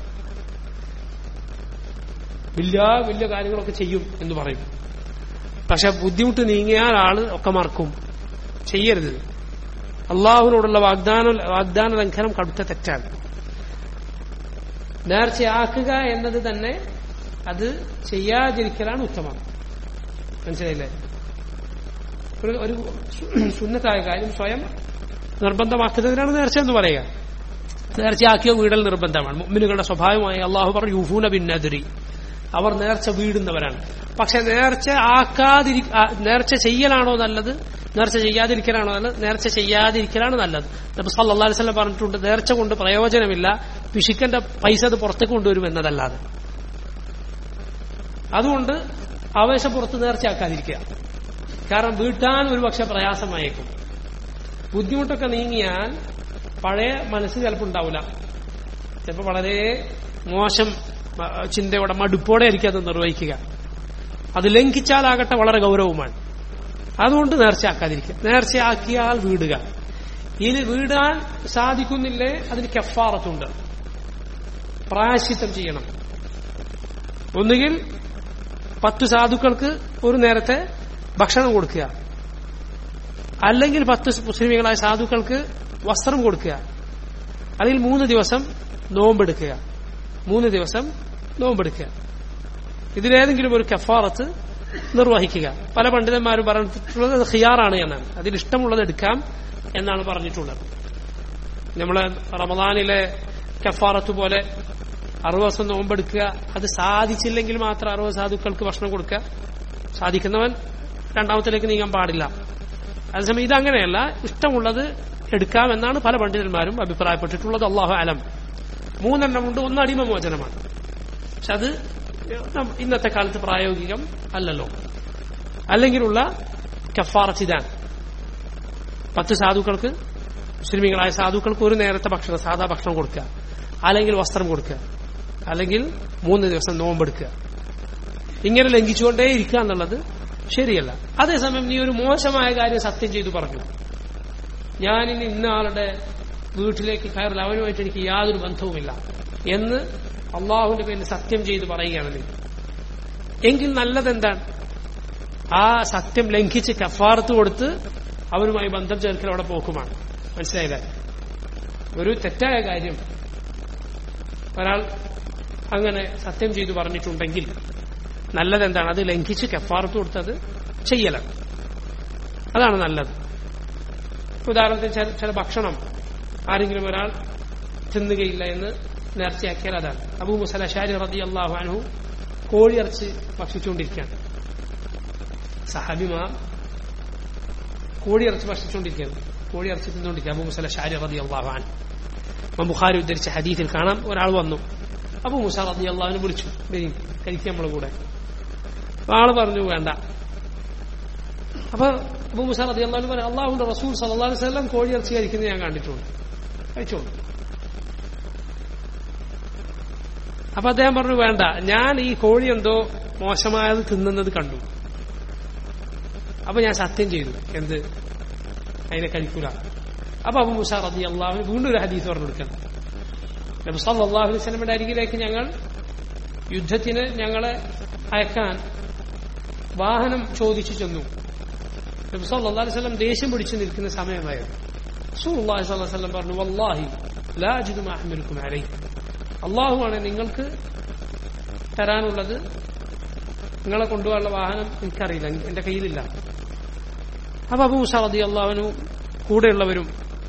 വലിയ വലിയ കാര്യങ്ങളൊക്കെ ചെയ്യും എന്ന് പറയും പക്ഷെ ബുദ്ധിമുട്ട് നീങ്ങിയാൽ ആള് ഒക്കെ മറക്കും ചെയ്യരുത് അള്ളാഹുവിനോടുള്ള വാഗ്ദാന വാഗ്ദാന ലംഘനം കടുത്ത തെറ്റാണ് നേർച്ചയാക്കുക എന്നത് തന്നെ അത് ചെയ്യാതിരിക്കലാണ് ഉത്തമം മനസ്സിലായില്ലേ ഒരു ഒരു സുന്നത്തായ കാര്യം സ്വയം നിർബന്ധമാക്കുന്നതിനാണ് നേർച്ച എന്ന് പറയുക നേർച്ചയാക്കിയ വീടൽ നിർബന്ധമാണ് മുമ്മിനുകളുടെ സ്വഭാവമായി അള്ളാഹു പറഞ്ഞു യൂഫൂന ബിന്നതിരി അവർ നേർച്ച വീടുന്നവരാണ് പക്ഷെ നേർച്ച ആക്കാതിരി നേർച്ച ചെയ്യലാണോ നല്ലത് നേർച്ച ചെയ്യാതിരിക്കലാണോ നല്ലത് നേർച്ച ചെയ്യാതിരിക്കലാണ് നല്ലത് നബി സല്ലാ അലൈവല്ലം പറഞ്ഞിട്ടുണ്ട് നേർച്ച കൊണ്ട് പ്രയോജനമില്ല പിശുക്കന്റെ പൈസ അത് പുറത്തേക്ക് കൊണ്ടുവരും എന്നതല്ലാതെ അതുകൊണ്ട് ആവേശപ്പുറത്ത് നേർച്ചയാക്കാതിരിക്കുക കാരണം വീട്ടാൻ ഒരുപക്ഷെ പ്രയാസമായേക്കും ബുദ്ധിമുട്ടൊക്കെ നീങ്ങിയാൽ പഴയ മനസ്സ് ചിലപ്പോൾ ഉണ്ടാവില്ല ചിലപ്പോൾ വളരെ മോശം ചിന്തയോടെ മടുപ്പോടെ ആയിരിക്കും അത് നിർവഹിക്കുക അത് ലംഘിച്ചാലാകട്ടെ വളരെ ഗൗരവമാണ് അതുകൊണ്ട് നേർച്ചയാക്കാതിരിക്കുക നേർച്ചയാക്കിയാൽ വീടുക ഇനി വീടാൻ സാധിക്കുന്നില്ലേ അതിന് കെഫാറത്തുണ്ട് പ്രായശ്ചിത്തം ചെയ്യണം ഒന്നുകിൽ പത്ത് സാധുക്കൾക്ക് ഒരു നേരത്തെ ഭക്ഷണം കൊടുക്കുക അല്ലെങ്കിൽ പത്ത് മുസ്ലിമുകളായ സാധുക്കൾക്ക് വസ്ത്രം കൊടുക്കുക അല്ലെങ്കിൽ മൂന്ന് ദിവസം നോമ്പെടുക്കുക മൂന്ന് ദിവസം നോമ്പെടുക്കുക ഇതിലേതെങ്കിലും ഒരു കഫാറത്ത് നിർവഹിക്കുക പല പണ്ഡിതന്മാരും പറഞ്ഞിട്ടുള്ളത് അത് ഖിയാറാണ് എന്നാണ് അതിൽ ഇഷ്ടമുള്ളത് എടുക്കാം എന്നാണ് പറഞ്ഞിട്ടുള്ളത് നമ്മളെ റമദാനിലെ കഫാറത്ത് പോലെ അറുപത് ദിവസം നോമ്പെടുക്കുക അത് സാധിച്ചില്ലെങ്കിൽ മാത്രം അറുപത് സാധുക്കൾക്ക് ഭക്ഷണം കൊടുക്കുക സാധിക്കുന്നവൻ രണ്ടാമത്തിലേക്ക് നീങ്ങാൻ പാടില്ല അതേസമയം ഇതങ്ങനെയല്ല ഇഷ്ടമുള്ളത് എടുക്കാം എന്നാണ് പല പണ്ഡിതന്മാരും അഭിപ്രായപ്പെട്ടിട്ടുള്ളത് അള്ളാഹു അലം മൂന്നെണ്ണമുണ്ട് ഒന്ന് അടിമ മോചനമാണ് പക്ഷെ അത് ഇന്നത്തെ കാലത്ത് പ്രായോഗികം അല്ലല്ലോ അല്ലെങ്കിലുള്ള കഫാറച്ചിതാൻ പത്ത് സാധുക്കൾക്ക് മുസ്ലിമികളായ സാധുക്കൾക്ക് ഒരു നേരത്തെ ഭക്ഷണം സാധാ ഭക്ഷണം കൊടുക്കുക അല്ലെങ്കിൽ വസ്ത്രം കൊടുക്കുക അല്ലെങ്കിൽ മൂന്ന് ദിവസം നോമ്പെടുക്കുക ഇങ്ങനെ ലംഘിച്ചുകൊണ്ടേ ഇരിക്കുക എന്നുള്ളത് ശരിയല്ല അതേസമയം നീ ഒരു മോശമായ കാര്യം സത്യം ചെയ്തു പറഞ്ഞു ഞാനിനി ഇന്ന ആളുടെ വീട്ടിലേക്ക് കയറില്ല അവനുമായിട്ട് എനിക്ക് യാതൊരു ബന്ധവുമില്ല എന്ന് അള്ളാഹുവിന്റെ പേരിൽ സത്യം ചെയ്ത് പറയുകയാണ് നീ എങ്കിൽ നല്ലതെന്താണ് ആ സത്യം ലംഘിച്ച് കഫാർത്ത് കൊടുത്ത് അവരുമായി ബന്ധം ചേർക്കൽ അവിടെ പോക്കുമാണ് മനസ്സിലായില്ലേ ഒരു തെറ്റായ കാര്യം ഒരാൾ അങ്ങനെ സത്യം ചെയ്തു പറഞ്ഞിട്ടുണ്ടെങ്കിൽ നല്ലതെന്താണ് അത് ലംഘിച്ച് കഫാർത്ത് കൊടുത്തത് ചെയ്യലാണ് അതാണ് നല്ലത് ഉദാഹരണത്തിന് ചില ചില ഭക്ഷണം ആരെങ്കിലും ഒരാൾ തിന്നുകയില്ല എന്ന് നേർച്ചയാക്കിയാൽ അതാണ് അബൂ മുസല ഷാരി റതി അള്ളാഹു അനു കോഴിയിറച്ചി ഭക്ഷിച്ചുകൊണ്ടിരിക്കുകയാണ് സഹാബിമാർ കോഴിയിറച്ചി ഭക്ഷിച്ചുകൊണ്ടിരിക്കുകയാണ് കോഴിയിറച്ചി തിന്നുകൊണ്ടിരിക്കുക അബൂ മുസല ഷാരി റതി അള്ളാഹു അൻ ബുഖാരി ഉദ്ധരിച്ച ഹദീസിൽ കാണാം ഒരാൾ വന്നു അബൂ മുസ റതി അള്ളാഹുവിനെ വിളിച്ചു വരും കഴിക്കുക നമ്മളെ കൂടെ ആള് പറഞ്ഞു വേണ്ട അപ്പൊ അബൂ മുസ റതി അള്ളാഹു പറഞ്ഞു അള്ളാഹുന്റെ റസൂൽ സല്ലാ വല്ലം കോഴിയിറച്ചി കഴിക്കുന്നത് ഞാൻ കണ്ടിട്ടുണ്ട് കഴിച്ചോളൂ അപ്പൊ അദ്ദേഹം പറഞ്ഞു വേണ്ട ഞാൻ ഈ കോഴി എന്തോ മോശമായത് തിന്നുന്നത് കണ്ടു അപ്പൊ ഞാൻ സത്യം ചെയ്തു എന്ത് അതിനെ കഴിക്കൂല അപ്പൊ അബു മുസാ റതി അള്ളാഹുന് വീണ്ടും ഒരു ഹദീസ് പറഞ്ഞു കൊടുക്കണം നബി സല്ലല്ലാഹു അലൈഹി വസല്ലമയുടെ അരികിലേക്ക് ഞങ്ങൾ യുദ്ധത്തിന് ഞങ്ങളെ അയക്കാൻ വാഹനം ചോദിച്ചു ചെന്നു നബി സല്ലല്ലാഹു അലൈഹി വസല്ലം ദേഷ്യം പിടിച്ചു നിൽക്കുന്ന സമയമായിരുന്നു റസൂലുള്ളാഹി സ്വല്ലല്ലാഹു അലൈഹി വസല്ലം പറഞ്ഞു വല്ലാഹി ലാ അജിദു മാ അഹ്മലുക്കും അലൈഹി അള്ളാഹുവാണ് നിങ്ങൾക്ക് തരാനുള്ളത് നിങ്ങളെ കൊണ്ടുപോകാനുള്ള വാഹനം എനിക്കറിയില്ല എന്റെ കയ്യിലില്ല അപ്പൊ അബൂ സറദി അള്ളാഹുനു കൂടെയുള്ളവരും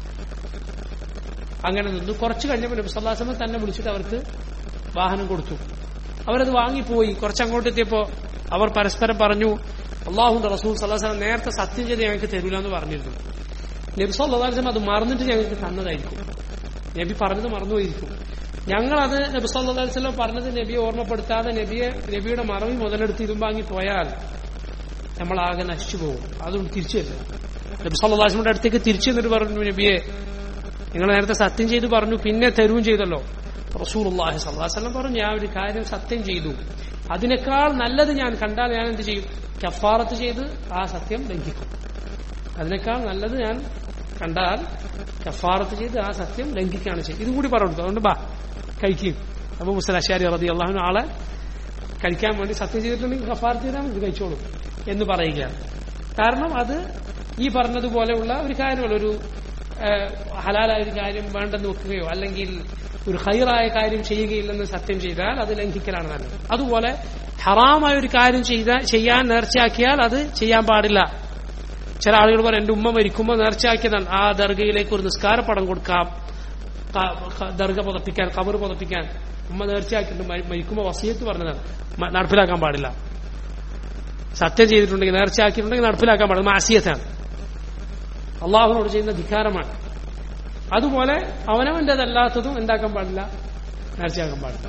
അങ്ങനെ നിന്നു കുറച്ച് കഴിഞ്ഞപ്പോൾ നബി സല്ലാസമ തന്നെ വിളിച്ചിട്ട് അവർക്ക് വാഹനം കൊടുത്തു അവരത് വാങ്ങിപ്പോയി കുറച്ച് അങ്ങോട്ട് എത്തിയപ്പോ അവർ പരസ്പരം പറഞ്ഞു അള്ളാഹുന്റെ റസൂൽ സല്ലാസ്ലം നേരത്തെ സത്യം ചെയ്ത് ഞങ്ങൾക്ക് തരൂല എന്ന് പറഞ്ഞിരുന്നു നബി സല്ലാസ്ലം അത് മറന്നിട്ട് ഞങ്ങൾക്ക് തന്നതായിരിക്കും നബി പറഞ്ഞത് മറന്നുപോയിരിക്കും ഞങ്ങളത് നബി സല്ലാ വല്ലം പറഞ്ഞത് നബിയെ ഓർമ്മപ്പെടുത്താതെ നബിയെ നബിയുടെ മറവി മുതലെടുത്ത് ഇതും വാങ്ങി പോയാൽ നമ്മളാകെ നശിച്ചു പോകും അതുകൊണ്ട് തിരിച്ചു വരില്ല നബി സല്ലാസ്മിന്റെ അടുത്തേക്ക് തിരിച്ചു എന്നിട്ട് പറഞ്ഞു നബിയെ നിങ്ങൾ നേരത്തെ സത്യം ചെയ്ത് പറഞ്ഞു പിന്നെ തരുവും ചെയ്തല്ലോ റസൂൽ അള്ളാഹി സല്ലാസ്ലം പറഞ്ഞു ഞാൻ ഒരു കാര്യം സത്യം ചെയ്തു അതിനേക്കാൾ നല്ലത് ഞാൻ കണ്ടാൽ ഞാൻ എന്ത് ചെയ്യും കഫാറത്ത് ചെയ്ത് ആ സത്യം ലംഘിക്കും അതിനേക്കാൾ നല്ലത് ഞാൻ കണ്ടാൽ കഫാറത്ത് ചെയ്ത് ആ സത്യം ലംഘിക്കുകയാണ് ചെയ്യുന്നത് ഇതും കൂടി പറഞ്ഞു അതുകൊണ്ട് ബാ കഴിക്കും അപ്പൊ മുസ്ലാശാരി റതി അള്ളാഹുന ആളെ കഴിക്കാൻ വേണ്ടി സത്യം ചെയ്തിട്ടുണ്ടെങ്കിൽ കഫാറത്ത് ചെയ്താൽ ഇത് കഴിച്ചോളൂ എന്ന് പറയുകയാണ് കാരണം അത് ഈ പറഞ്ഞതുപോലെയുള്ള ഒരു കാര്യമല്ല ഒരു ഹലാലായ ഒരു കാര്യം വേണ്ടെന്ന് വെക്കുകയോ അല്ലെങ്കിൽ ഒരു ഹൈറായ കാര്യം ചെയ്യുകയില്ലെന്ന് സത്യം ചെയ്താൽ അത് ലംഘിക്കലാണ് നല്ലത് അതുപോലെ ഹറാമായ ഒരു കാര്യം ചെയ്ത ചെയ്യാൻ നേർച്ചയാക്കിയാൽ അത് ചെയ്യാൻ പാടില്ല ചില ആളുകൾ പറയും എന്റെ ഉമ്മ മരിക്കുമ്പോൾ നേർച്ചയാക്കിയതാണ് ആ ദർഗയിലേക്ക് ഒരു നിസ്കാരപ്പടം കൊടുക്കാം ദർഗ പുതപ്പിക്കാൻ കബർ പുതപ്പിക്കാൻ ഉമ്മ നേർച്ചയാക്കിയിട്ടുണ്ട് മരിക്കുമ്പോൾ വസീയത്ത് പറഞ്ഞതാണ് നടപ്പിലാക്കാൻ പാടില്ല സത്യം ചെയ്തിട്ടുണ്ടെങ്കിൽ നേർച്ചയാക്കിയിട്ടുണ്ടെങ്കിൽ നടപ്പിലാക്കാൻ പാടില്ല മാസിയത്താണ് അള്ളാഹുനോട് ചെയ്യുന്ന ധിക്കാരമാണ് അതുപോലെ അവനവന്റേതല്ലാത്തതും എന്താക്കാൻ പാടില്ല നേർച്ചയാക്കാൻ പാടില്ല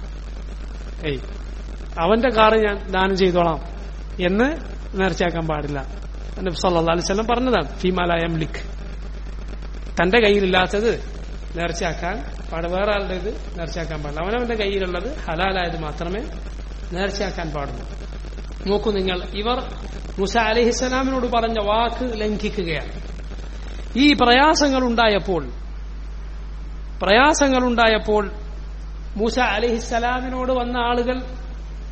ഏയ് അവന്റെ കാറ് ഞാൻ ദാനം ചെയ്തോളാം എന്ന് നേർച്ചയാക്കാൻ പാടില്ല നബി സല്ലല്ലാഹു അലൈഹി വസല്ലം പറഞ്ഞതാണ് ഫീമാല യംലിക് തന്റെ കയ്യിലില്ലാത്തത് നേർച്ചയാക്കാൻ പാട് വേറെ ആളുടേത് നേർച്ചയാക്കാൻ പാടില്ല അവനവന്റെ കയ്യിലുള്ളത് ഹലാലായത് മാത്രമേ നേർച്ചയാക്കാൻ പാടുള്ളൂ നോക്കൂ നിങ്ങൾ ഇവർ മുസ അലഹിസ്സലാമിനോട് പറഞ്ഞ വാക്ക് ലംഘിക്കുകയാണ് ഈ പ്രയാസങ്ങൾ ഉണ്ടായപ്പോൾ പ്രയാസങ്ങൾ ഉണ്ടായപ്പോൾ മൂസ അലഹിസ്സലാമിനോട് വന്ന ആളുകൾ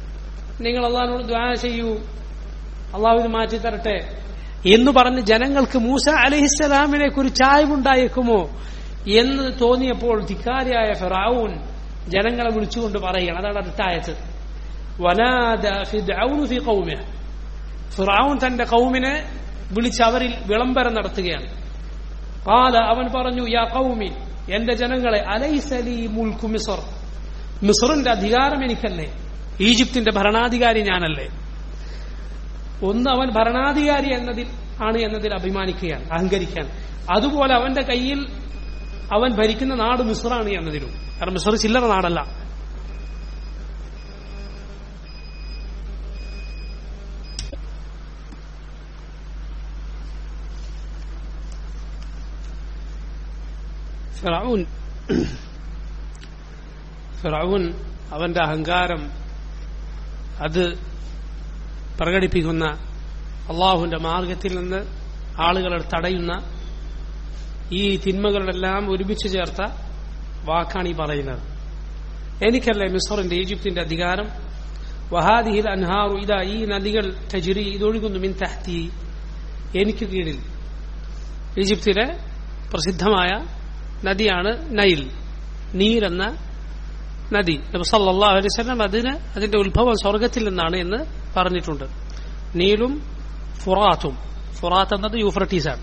നിങ്ങൾ അള്ളാഹിനോട് ദ്വാ ചെയ്യൂ അള്ളാഹു ഇത് മാറ്റി തരട്ടെ എന്ന് പറഞ്ഞ് ജനങ്ങൾക്ക് മൂസ അലഹിസ്സലാമിനെ കുറിച്ച് ചായവുണ്ടായേക്കുമോ എന്ന് തോന്നിയപ്പോൾ ധിക്കാരിയായ ഫിറാവൂൻ ജനങ്ങളെ വിളിച്ചുകൊണ്ട് പറയുകയാണ് അതാണ് അടുത്തായത് വനാദ ഫിർഔനു ഫി ഖൗമിഹ് ഫിറാവുൻ തന്റെ കൗമിനെ വിളിച്ച് അവരിൽ വിളംബരം നടത്തുകയാണ് കാല അവൻ പറഞ്ഞു യാ കൗമി എന്റെ ജനങ്ങളെ അലൈസലി മുൽക്കു മിസർ മിസറിന്റെ അധികാരം എനിക്കല്ലേ ഈജിപ്തിന്റെ ഭരണാധികാരി ഞാനല്ലേ ഒന്ന് അവൻ ഭരണാധികാരി എന്നതിൽ ആണ് എന്നതിൽ അഭിമാനിക്കുകയാണ് അഹങ്കരിക്കാൻ അതുപോലെ അവന്റെ കയ്യിൽ അവൻ ഭരിക്കുന്ന നാട് മിസറാണ് എന്നതിലും കാരണം മിസർ ചില്ലറ നാടല്ല ഫിറൌൻ ഫിറൌൻ അവന്റെ അഹങ്കാരം അത് പ്രകടിപ്പിക്കുന്ന അള്ളാഹുവിന്റെ മാർഗത്തിൽ നിന്ന് ആളുകളെ തടയുന്ന ഈ തിന്മകളെല്ലാം ഒരുമിച്ച് ചേർത്ത വാക്കാണ് ഈ പറയുന്നത് എനിക്കല്ലേ മിസറിന്റെ ഈജിപ്തിന്റെ അധികാരം വഹാദിഹിൽ അൻഹാറു ഇതാ ഈ നദികൾ തജിരി ഇതൊഴുകുന്നു മിൻ തഹ്തി എനിക്ക് കീഴിൽ ഈജിപ്തിലെ പ്രസിദ്ധമായ നദിയാണ് നൈൽ നീർ എന്ന നദി നബ്സല്ലാ അലൈവല്ലം അതിന് അതിന്റെ ഉത്ഭവം സ്വർഗത്തിൽ നിന്നാണ് എന്ന് പറഞ്ഞിട്ടുണ്ട് നീലും ഫുറാത്തും ഫുറാത്ത് എന്നത് യൂഫ്രട്ടീസാണ്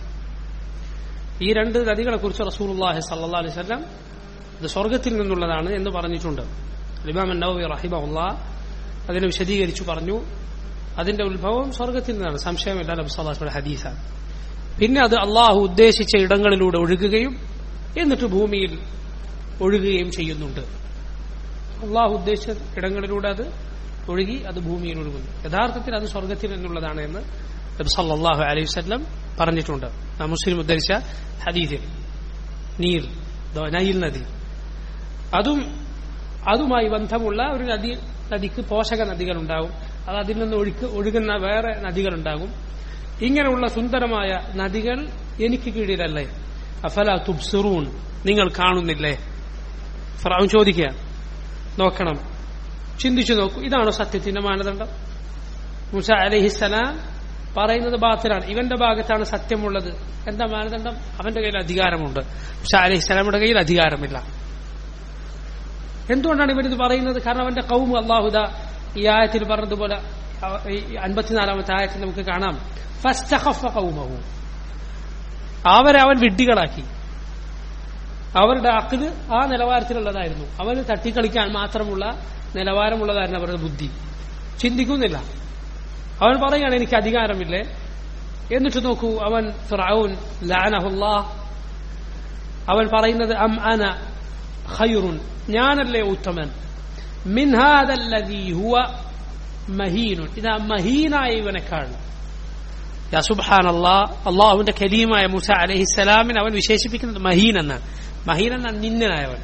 ഈ രണ്ട് നദികളെ കുറിച്ച് റസൂലുള്ളാഹി സല്ലാ അലൈഹി വസല്ലം ഇത് സ്വർഗത്തിൽ നിന്നുള്ളതാണ് എന്ന് പറഞ്ഞിട്ടുണ്ട് ഇമാം നവവി റഹിബുള്ള അതിനെ വിശദീകരിച്ചു പറഞ്ഞു അതിന്റെ ഉത്ഭവം സ്വർഗത്തിൽ നിന്നാണ് സംശയമില്ല നബ്സല്ലാസ്മയുടെ ഹദീസാണ് പിന്നെ അത് അള്ളാഹു ഉദ്ദേശിച്ച ഇടങ്ങളിലൂടെ ഒഴുകുകയും എന്നിട്ട് ഭൂമിയിൽ ഒഴുകുകയും ചെയ്യുന്നുണ്ട് അള്ളാഹു ഉദ്ദേശിച്ച ഇടങ്ങളിലൂടെ അത് ഒഴുകി അത് ഭൂമിയിൽ ഒഴുകുന്നു യഥാർത്ഥത്തിൽ അത് സ്വർഗത്തിൽ നിന്നുള്ളതാണ് എന്ന് സല്ലാഹു അലൈഹി വസ്ലം പറഞ്ഞിട്ടുണ്ട് മുസ്ലിം ഉദ്ധരിച്ച ഹദീസിൽ നീൽ നൈൽ നദി അതും അതുമായി ബന്ധമുള്ള ഒരു നദി നദിക്ക് പോഷക നദികൾ ഉണ്ടാകും അത് അതിൽ നിന്ന് ഒഴുക്ക് ഒഴുകുന്ന വേറെ നദികളുണ്ടാകും ഇങ്ങനെയുള്ള സുന്ദരമായ നദികൾ എനിക്ക് കീഴിലല്ലേ അഫല തുബ്സിറൂൻ നിങ്ങൾ കാണുന്നില്ലേ ഫറാവും ചോദിക്കുക നോക്കണം ചിന്തിച്ചു നോക്കൂ ഇതാണോ സത്യത്തിന്റെ മാനദണ്ഡം മുസ അലഹിസലാം പറയുന്നത് ബാത്തിലാണ് ഇവന്റെ ഭാഗത്താണ് സത്യമുള്ളത് എന്താ മാനദണ്ഡം അവന്റെ കയ്യിൽ അധികാരമുണ്ട് മുസ അലഹിസ്സലാമിന്റെ കയ്യിൽ അധികാരമില്ല എന്തുകൊണ്ടാണ് ഇവരിത് പറയുന്നത് കാരണം അവന്റെ കൗമ് അള്ളാഹുദ ഈ ആയത്തിൽ പറഞ്ഞതുപോലെ അൻപത്തിനാലാമത്തെ ആയത്തിൽ നമുക്ക് കാണാം ഫസ്റ്റ് കൗമഹു അവരെ അവൻ വിഡ്ഢികളാക്കി അവരുടെ അക്കിത് ആ നിലവാരത്തിലുള്ളതായിരുന്നു അവന് തട്ടിക്കളിക്കാൻ മാത്രമുള്ള നിലവാരമുള്ളതായിരുന്നു അവരുടെ ബുദ്ധി ചിന്തിക്കുന്നില്ല അവൻ പറയുകയാണ് എനിക്ക് അധികാരമില്ലേ എന്നിട്ട് നോക്കൂ അവൻ ഫിറൌൻ ലാനഹുല്ലാ അവൻ പറയുന്നത് അം അന ഖൈറുൻ ഞാനല്ലേ ഉത്തമൻ മിൻഹാദല്ലദീ ഹുവ മഹീനുൻ ഇതാ മഹീനായ ഇവനെക്കാൾ യാ സുബ്ഹാൻ അള്ളാ അള്ളാഹുവിന്റെ കരീമായ മുസ അലഹിസ്സലാമിനെ അവൻ വിശേഷിപ്പിക്കുന്നത് മഹീൻ എന്നാണ് മഹീൻ എന്ന നിന്നനായവൻ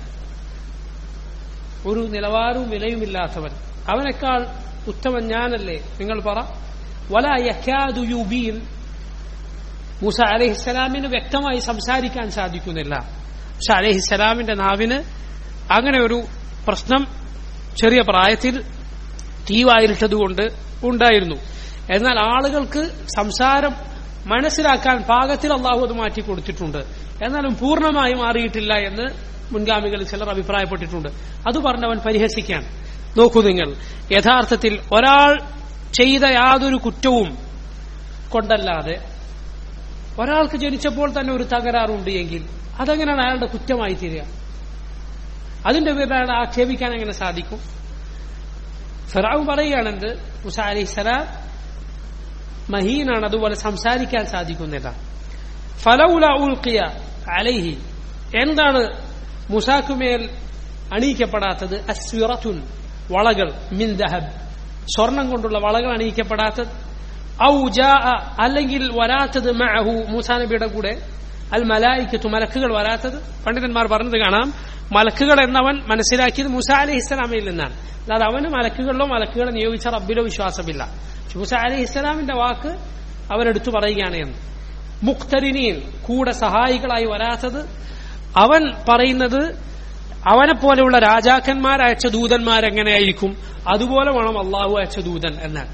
ഒരു നിലവാരവും വിലയുമില്ലാത്തവൻ അവനേക്കാൾ ഉത്തമൻ ഞാനല്ലേ നിങ്ങൾ പറ വല യക്കാദു യുബീൻ മൂസ അലഹിസ്സലാമിന് വ്യക്തമായി സംസാരിക്കാൻ സാധിക്കുന്നില്ല മൂസ അലഹിസ്സലാമിന്റെ നാവിന് അങ്ങനെ ഒരു പ്രശ്നം ചെറിയ പ്രായത്തിൽ തീവായിട്ടതുകൊണ്ട് ഉണ്ടായിരുന്നു എന്നാൽ ആളുകൾക്ക് സംസാരം മനസ്സിലാക്കാൻ പാകത്തിൽ അള്ളാഹു അത് മാറ്റി കൊടുത്തിട്ടുണ്ട് എന്നാലും പൂർണ്ണമായി മാറിയിട്ടില്ല എന്ന് മുൻഗാമികളിൽ ചിലർ അഭിപ്രായപ്പെട്ടിട്ടുണ്ട് അത് പറഞ്ഞവൻ പരിഹസിക്കാൻ നോക്കൂ നിങ്ങൾ യഥാർത്ഥത്തിൽ ഒരാൾ ചെയ്ത യാതൊരു കുറ്റവും കൊണ്ടല്ലാതെ ഒരാൾക്ക് ജനിച്ചപ്പോൾ തന്നെ ഒരു തകരാറുണ്ട് എങ്കിൽ അതെങ്ങനെയാണ് അയാളുടെ കുറ്റമായി തീരുക അതിന്റെ പേരിൽ അയാളെ ആക്ഷേപിക്കാൻ എങ്ങനെ സാധിക്കും ഫിറാവ് പറയുകയാണെന്ത് മുസ അലിസ്സലാം മഹീനാണ് അതുപോലെ സംസാരിക്കാൻ സാധിക്കുന്നില്ല ഫലൗല ഉൽക്കിയ അലൈഹി എന്താണ് മുസാക്കുമേൽ അണിയിക്കപ്പെടാത്തത് അസ്വിറത്തുൻ വളകൾ മിൻ ദഹബ് സ്വർണം കൊണ്ടുള്ള വളകൾ അണിയിക്കപ്പെടാത്തത് ഔ ജാ അല്ലെങ്കിൽ വരാത്തത് മഅഹു മൂസാ നബിയുടെ കൂടെ അൽ മലായിക്കത്തു മലക്കുകൾ വരാത്തത് പണ്ഡിതന്മാർ പറഞ്ഞത് കാണാം മലക്കുകൾ എന്നവൻ മനസ്സിലാക്കിയത് മൂസ അലി ഇസ്ലാമിൽ നിന്നാണ് അല്ലാതെ അവന് മലക്കുകളിലോ മലക്കുകളെ നിയോഗിച്ച റബ്ബിലോ വിശ്വാസമില്ല മൂസ അലി ഇസ്ലാമിന്റെ വാക്ക് അവരെടുത്തു പറയുകയാണ് എന്ന് മുക്തരിനീൻ കൂടെ സഹായികളായി വരാത്തത് അവൻ പറയുന്നത് അവനെ പോലെയുള്ള രാജാക്കന്മാർ അയച്ച ദൂതന്മാർ എങ്ങനെയായിരിക്കും അതുപോലെ വേണം അള്ളാഹു അയച്ച ദൂതൻ എന്നാണ്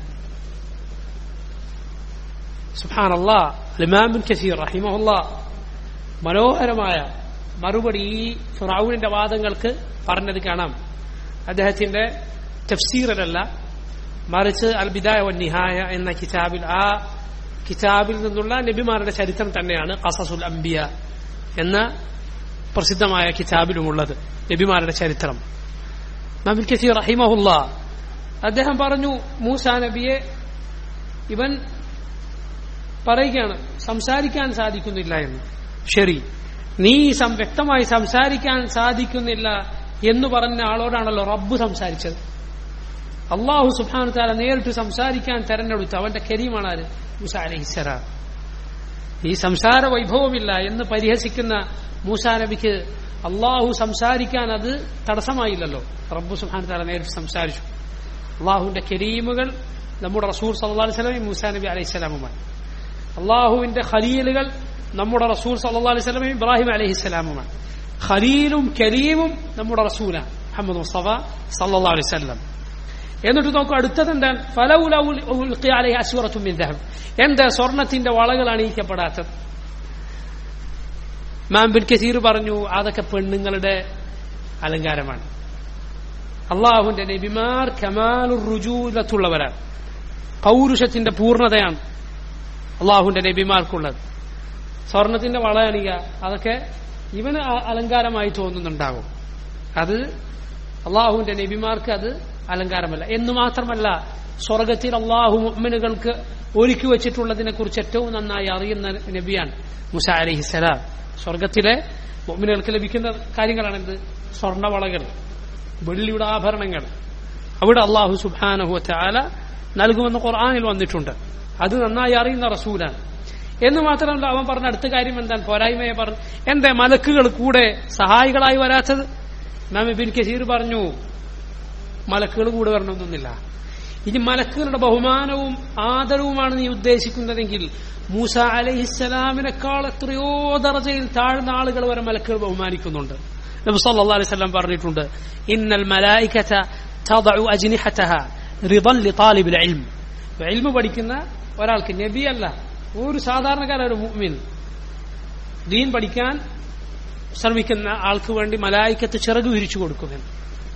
സുഹാൻ അള്ളാഹ് കസീർ റഹിമഹുല്ല മനോഹരമായ മറുപടി ഈ ഫിറാവുവിന്റെ വാദങ്ങൾക്ക് പറഞ്ഞത് കാണാം അദ്ദേഹത്തിന്റെ തഫ്സീറിലല്ല മറിച്ച് അൽ ബിദായ വൻ നിഹായ എന്ന കിതാബിൽ ആ കിതാബിൽ നിന്നുള്ള നബിമാരുടെ ചരിത്രം തന്നെയാണ് ഖസസുൽ അംബിയ എന്ന പ്രസിദ്ധമായ കിതാബിലുമുള്ളത് നബിമാരുടെ ചരിത്രം നബിൽ കസീർ റഹിമഹുല്ല അദ്ദേഹം പറഞ്ഞു മൂസ നബിയെ ഇവൻ പറയുകയാണ് സംസാരിക്കാൻ സാധിക്കുന്നില്ല എന്ന് ശരി നീ സം- വ്യക്തമായി സംസാരിക്കാൻ സാധിക്കുന്നില്ല എന്ന് പറഞ്ഞ ആളോടാണല്ലോ റബ്ബ് സംസാരിച്ചത് അള്ളാഹു സുബാനു താല നേരിട്ട് സംസാരിക്കാൻ തെരഞ്ഞെടുത്തു അവന്റെ കരീമാണ് ആര് മൂസ അലഹിസലാം ഈ സംസാര വൈഭവമില്ല എന്ന് പരിഹസിക്കുന്ന മൂസാ നബിക്ക് അള്ളാഹു സംസാരിക്കാൻ അത് തടസ്സമായില്ലല്ലോ റബ്ബു സുബാനു താല നേരിട്ട് സംസാരിച്ചു അള്ളാഹുവിന്റെ കരീമുകൾ നമ്മുടെ റസൂൽ സല്ലാ അലൈഹി സ്വലമയും മൂസാ നബി അലൈഹി സ്വലാമുമാണ് അള്ളാഹുവിന്റെ ഖലീലുകൾ നമ്മുടെ റസൂൽ സല്ലാ അലൈഹി സ്വലമയും ഇബ്രാഹിം അലൈഹി സ്വലാമുമാണ് ഖലീലും കരീമും നമ്മുടെ റസൂലാണ് മുഹമ്മദ് മുസ്തഫ സല്ലാ അലൈഹി സ്വലം എന്നിട്ട് നോക്കൂ അടുത്തത് എന്താണ് ഫലൗലി അസുറത്തും എന്താ സ്വർണത്തിന്റെ വളകൾ അണിയിക്കപ്പെടാത്തത് മാംബിൻ കസീർ പറഞ്ഞു അതൊക്കെ പെണ്ണുങ്ങളുടെ അലങ്കാരമാണ് അള്ളാഹുവിന്റെ നബിമാർ കമാലുർ റുജൂലത്തുള്ളവരാണ് പൗരുഷത്തിന്റെ പൂർണ്ണതയാണ് അള്ളാഹുവിന്റെ നബിമാർക്കുള്ളത് സ്വർണത്തിന്റെ വള അണിയുക അതൊക്കെ ഇവന് അ- അലങ്കാരമായി തോന്നുന്നുണ്ടാകും അത് അള്ളാഹുവിന്റെ നബിമാർക്ക് അത് അലങ്കാരമല്ല എന്ന് മാത്രമല്ല സ്വർഗത്തിൽ അള്ളാഹു മുഅ്മിനുകൾക്ക് ഒരുക്കി വെച്ചിട്ടുള്ളതിനെ കുറിച്ച് ഏറ്റവും നന്നായി അറിയുന്ന നബിയാണ് മുസ അലഹിസലാം സ്വർഗത്തിലെ മുഅ്മിനുകൾക്ക് ലഭിക്കുന്ന കാര്യങ്ങളാണ് എന്ത് സ്വർണവളകൾ വെള്ളിയുടെ ആഭരണങ്ങൾ അവിടെ അള്ളാഹു സുബാനഹു ആല നൽകുമെന്ന് ഖുർആാനിൽ വന്നിട്ടുണ്ട് അത് നന്നായി അറിയുന്ന റസൂലാണ് എന്ന് മാത്രമല്ല അവൻ പറഞ്ഞ അടുത്ത കാര്യം എന്താണ് പോരായ്മയെ പറഞ്ഞു എന്താ മലക്കുകൾ കൂടെ സഹായികളായി വരാത്തത് നാം ഇബിൻ കസീർ പറഞ്ഞു മലക്കുകൾ കൂടെ വരണമെന്നൊന്നില്ല ഇനി മലക്കുകളുടെ ബഹുമാനവും ആദരവുമാണ് നീ ഉദ്ദേശിക്കുന്നതെങ്കിൽ മൂസ അലഹിസ്സലാമിനേക്കാൾ എത്രയോ ദർജയിൽ താഴ്ന്ന ആളുകൾ വരെ മലക്കുകൾ ബഹുമാനിക്കുന്നുണ്ട് നബി സല്ലല്ലാഹു അലൈഹി വസല്ലം പറഞ്ഞിട്ടുണ്ട് ഇന്നൽ മലായികത തദഉ അജ്നിഹതഹ റിദൻ ലിതാലിബിൽ ഇൽം ഇൽമ പഠിക്കുന്ന ഒരാൾക്ക് നബിയല്ല ഒരു സാധാരണക്കാരൻ ഒരു മുഅ്മിൻ ദീൻ പഠിക്കാൻ ശ്രമിക്കുന്ന ആൾക്ക് വേണ്ടി മലായിക്കത്ത് ചിറക് വിരിച്ചു കൊടുക്കുമെന്ന്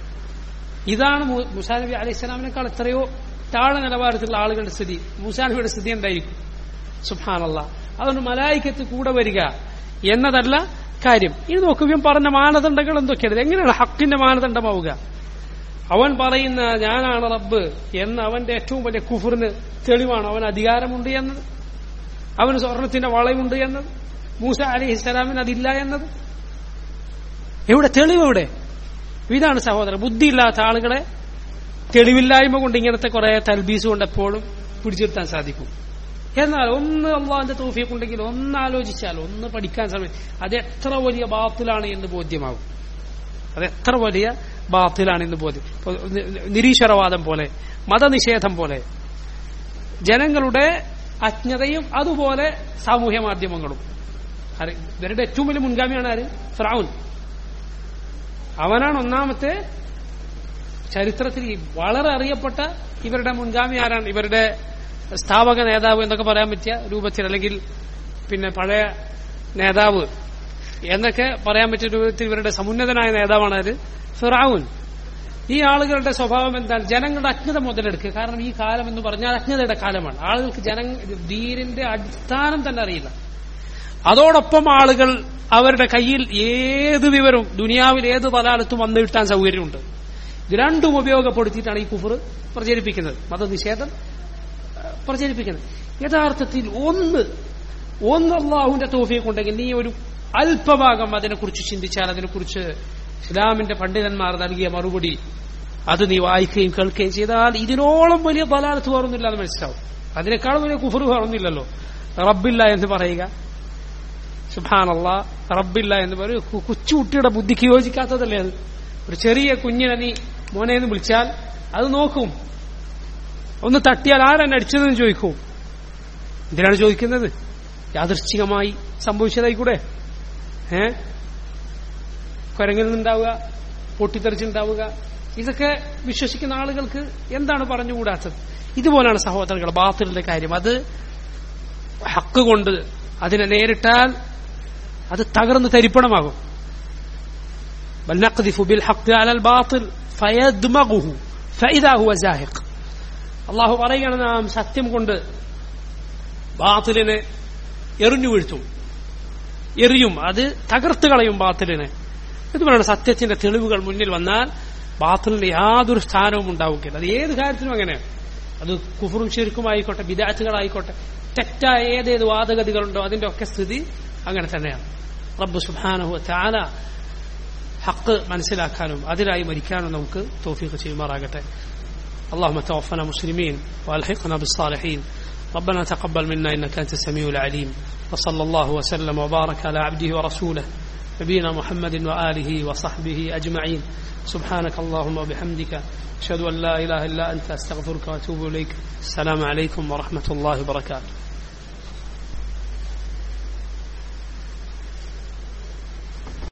ഇതാണ് മു- മൂസാ നബി അലൈഹി സ്വലാമിനേക്കാൾ എത്രയോ താഴെ നിലവാരത്തിലുള്ള ആളുകളുടെ സ്ഥിതി മൂസാ നബിയുടെ സ്ഥിതി എന്തായിരിക്കും സുഹാനല്ല അതുകൊണ്ട് മലായിക്കത്ത് കൂടെ വരിക എന്നതല്ല കാര്യം ഇനി നോക്കുകയും പറഞ്ഞ മാനദണ്ഡങ്ങൾ എന്തൊക്കെയാണ് എങ്ങനെയാണ് ഹക്കിന്റെ മാനദണ്ഡമാവുക അവൻ പറയുന്ന ഞാനാണ് റബ്ബ് എന്ന് അവന്റെ ഏറ്റവും വലിയ കുഫറിന് തെളിവാണ് അവൻ അധികാരമുണ്ട് എന്നത് അവന് സ്വർണത്തിന്റെ വളയുണ്ട് എന്നത് മൂസ അലി ഇസ്ലാമിന് അതില്ല എന്നത് എവിടെ തെളിവ് എവിടെ ഇതാണ് സഹോദരൻ ബുദ്ധിയില്ലാത്ത ആളുകളെ തെളിവില്ലായ്മ കൊണ്ട് ഇങ്ങനത്തെ കുറെ തൽബീസ് കൊണ്ട് എപ്പോഴും പിടിച്ചിരുത്താൻ സാധിക്കും എന്നാൽ ഒന്ന് അള്ളാഹിന്റെ തോഫിയൊക്കെ ഉണ്ടെങ്കിൽ ഒന്ന് ആലോചിച്ചാൽ ഒന്ന് പഠിക്കാൻ സമയം അത് എത്ര വലിയ ബാത്തിലാണ് എന്ന് ബോധ്യമാകും അത് എത്ര വലിയ ബാത്തിലാണ് എന്ന് ബോധ്യം ഇപ്പൊ നി- നിരീശ്വരവാദം പോലെ മതനിഷേധം പോലെ ജനങ്ങളുടെ അജ്ഞതയും അതുപോലെ സാമൂഹ്യ മാധ്യമങ്ങളും ആര് ഇവരുടെ ഏറ്റവും വലിയ മുൻഗാമിയാണ് ആര് ഫ്രൗൻ അവനാണ് ഒന്നാമത്തെ ചരിത്രത്തിൽ ഈ വളരെ അറിയപ്പെട്ട ഇവരുടെ മുൻഗാമി ആരാണ് ഇവരുടെ സ്ഥാപക നേതാവ് എന്നൊക്കെ പറയാൻ പറ്റിയ രൂപത്തിൽ അല്ലെങ്കിൽ പിന്നെ പഴയ നേതാവ് എന്നൊക്കെ പറയാൻ പറ്റിയ രൂപത്തിൽ ഇവരുടെ സമുന്നതനായ നേതാവാണ് ആര് ഫിറാവുൻ ഈ ആളുകളുടെ സ്വഭാവം എന്താണ് ജനങ്ങളുടെ അജ്ഞത മുതലെടുക്കുക കാരണം ഈ കാലം എന്ന് പറഞ്ഞാൽ അജ്ഞതയുടെ കാലമാണ് ആളുകൾക്ക് ജന ദീനിന്റെ അടിസ്ഥാനം തന്നെ അറിയില്ല അതോടൊപ്പം ആളുകൾ അവരുടെ കയ്യിൽ ഏത് വിവരവും ദുനിയാവിൽ ഏത് തലാലത്തും വന്നു കിട്ടാൻ സൗകര്യമുണ്ട് ഇത് രണ്ടും ഉപയോഗപ്പെടുത്തിയിട്ടാണ് ഈ കുഫർ പ്രചരിപ്പിക്കുന്നത് മതനിഷേധം ഏഹ്, പ്രചരിപ്പിക്കുന്നത് യഥാർത്ഥത്തിൽ ഒന്ന് ഒന്ന് അള്ളാഹുവിന്റെ തോഫിയെ കൊണ്ടെങ്കിൽ നീ ഒരു അല്പഭാഗം അതിനെക്കുറിച്ച് ചിന്തിച്ചാൽ അതിനെക്കുറിച്ച് ഇസ്ലാമിന്റെ പണ്ഡിതന്മാർ നൽകിയ മറുപടി അത് നീ വായിക്കുകയും കേൾക്കുകയും ചെയ്താൽ ഇതിനോളം വലിയ ബലാലത്ത് വേറൊന്നുമില്ല എന്ന് മനസ്സിലാവും അതിനേക്കാളും വലിയ കുഫർ വേറൊന്നുമില്ലല്ലോ റബ്ബില്ല എന്ന് പറയുക സുബാനല്ല റബ്ബില്ല എന്ന് പറയും കു- കൊച്ചുകുട്ടിയുടെ ബുദ്ധിക്ക് യോജിക്കാത്തതല്ലേ അത് ഒരു ചെറിയ കുഞ്ഞിനെ നീ മോനെ എന്ന് വിളിച്ചാൽ അത് നോക്കും ഒന്ന് തട്ടിയാൽ ആരെന്നെ അടിച്ചതെന്ന് ചോദിക്കും എന്തിനാണ് ചോദിക്കുന്നത് യാദൃശ്ചികമായി സംഭവിച്ചതായിക്കൂടെ ഏ കുരങ്ങിൽ നിന്നുണ്ടാവുക പൊട്ടിത്തെറിച്ചുണ്ടാവുക ഇതൊക്കെ വിശ്വസിക്കുന്ന ആളുകൾക്ക് എന്താണ് പറഞ്ഞുകൂടാത്തത് ഇതുപോലെയാണ് സഹോദരങ്ങൾ ബാത്തിലിന്റെ കാര്യം അത് ഹക്ക് കൊണ്ട് അതിനെ നേരിട്ടാൽ അത് തകർന്ന് തരിപ്പണമാകും بل نقذف بالحق على الباطل فيدمغه فإذا هو زاهق അള്ളാഹു പറയുകയാണ് നാം സത്യം കൊണ്ട് ബാത്തിലിനെ എറിഞ്ഞു വീഴ്ത്തും എറിയും അത് തകർത്ത് കളയും ബാത്തിലിനെ ഇതുപോലെയാണ് സത്യത്തിന്റെ തെളിവുകൾ മുന്നിൽ വന്നാൽ ബാത്തിലിന് യാതൊരു സ്ഥാനവും ഉണ്ടാവുകയില്ല അത് ഏത് കാര്യത്തിലും അങ്ങനെയാണ് അത് കുഫറും ശരിക്കും ആയിക്കോട്ടെ വിദാറ്റുകളായിക്കോട്ടെ തെറ്റായ ഏതേത് വാദഗതികളുണ്ടോ അതിന്റെ ഒക്കെ സ്ഥിതി അങ്ങനെ തന്നെയാണ് റബ്ബ് സുബാനഹു താല ഹക്ക് മനസ്സിലാക്കാനും അതിനായി മരിക്കാനും നമുക്ക് തോഫീക്ക് ചെയ്യുമാറാകട്ടെ اللهم توفنا مسلمين والحقنا بالصالحين ربنا تقبل منا انك انت السميع العليم وصلى الله وسلم وبارك على عبده ورسوله نبينا محمد واله وصحبه اجمعين سبحانك اللهم وبحمدك اشهد ان لا اله الا انت استغفرك واتوب اليك السلام عليكم ورحمه الله وبركاته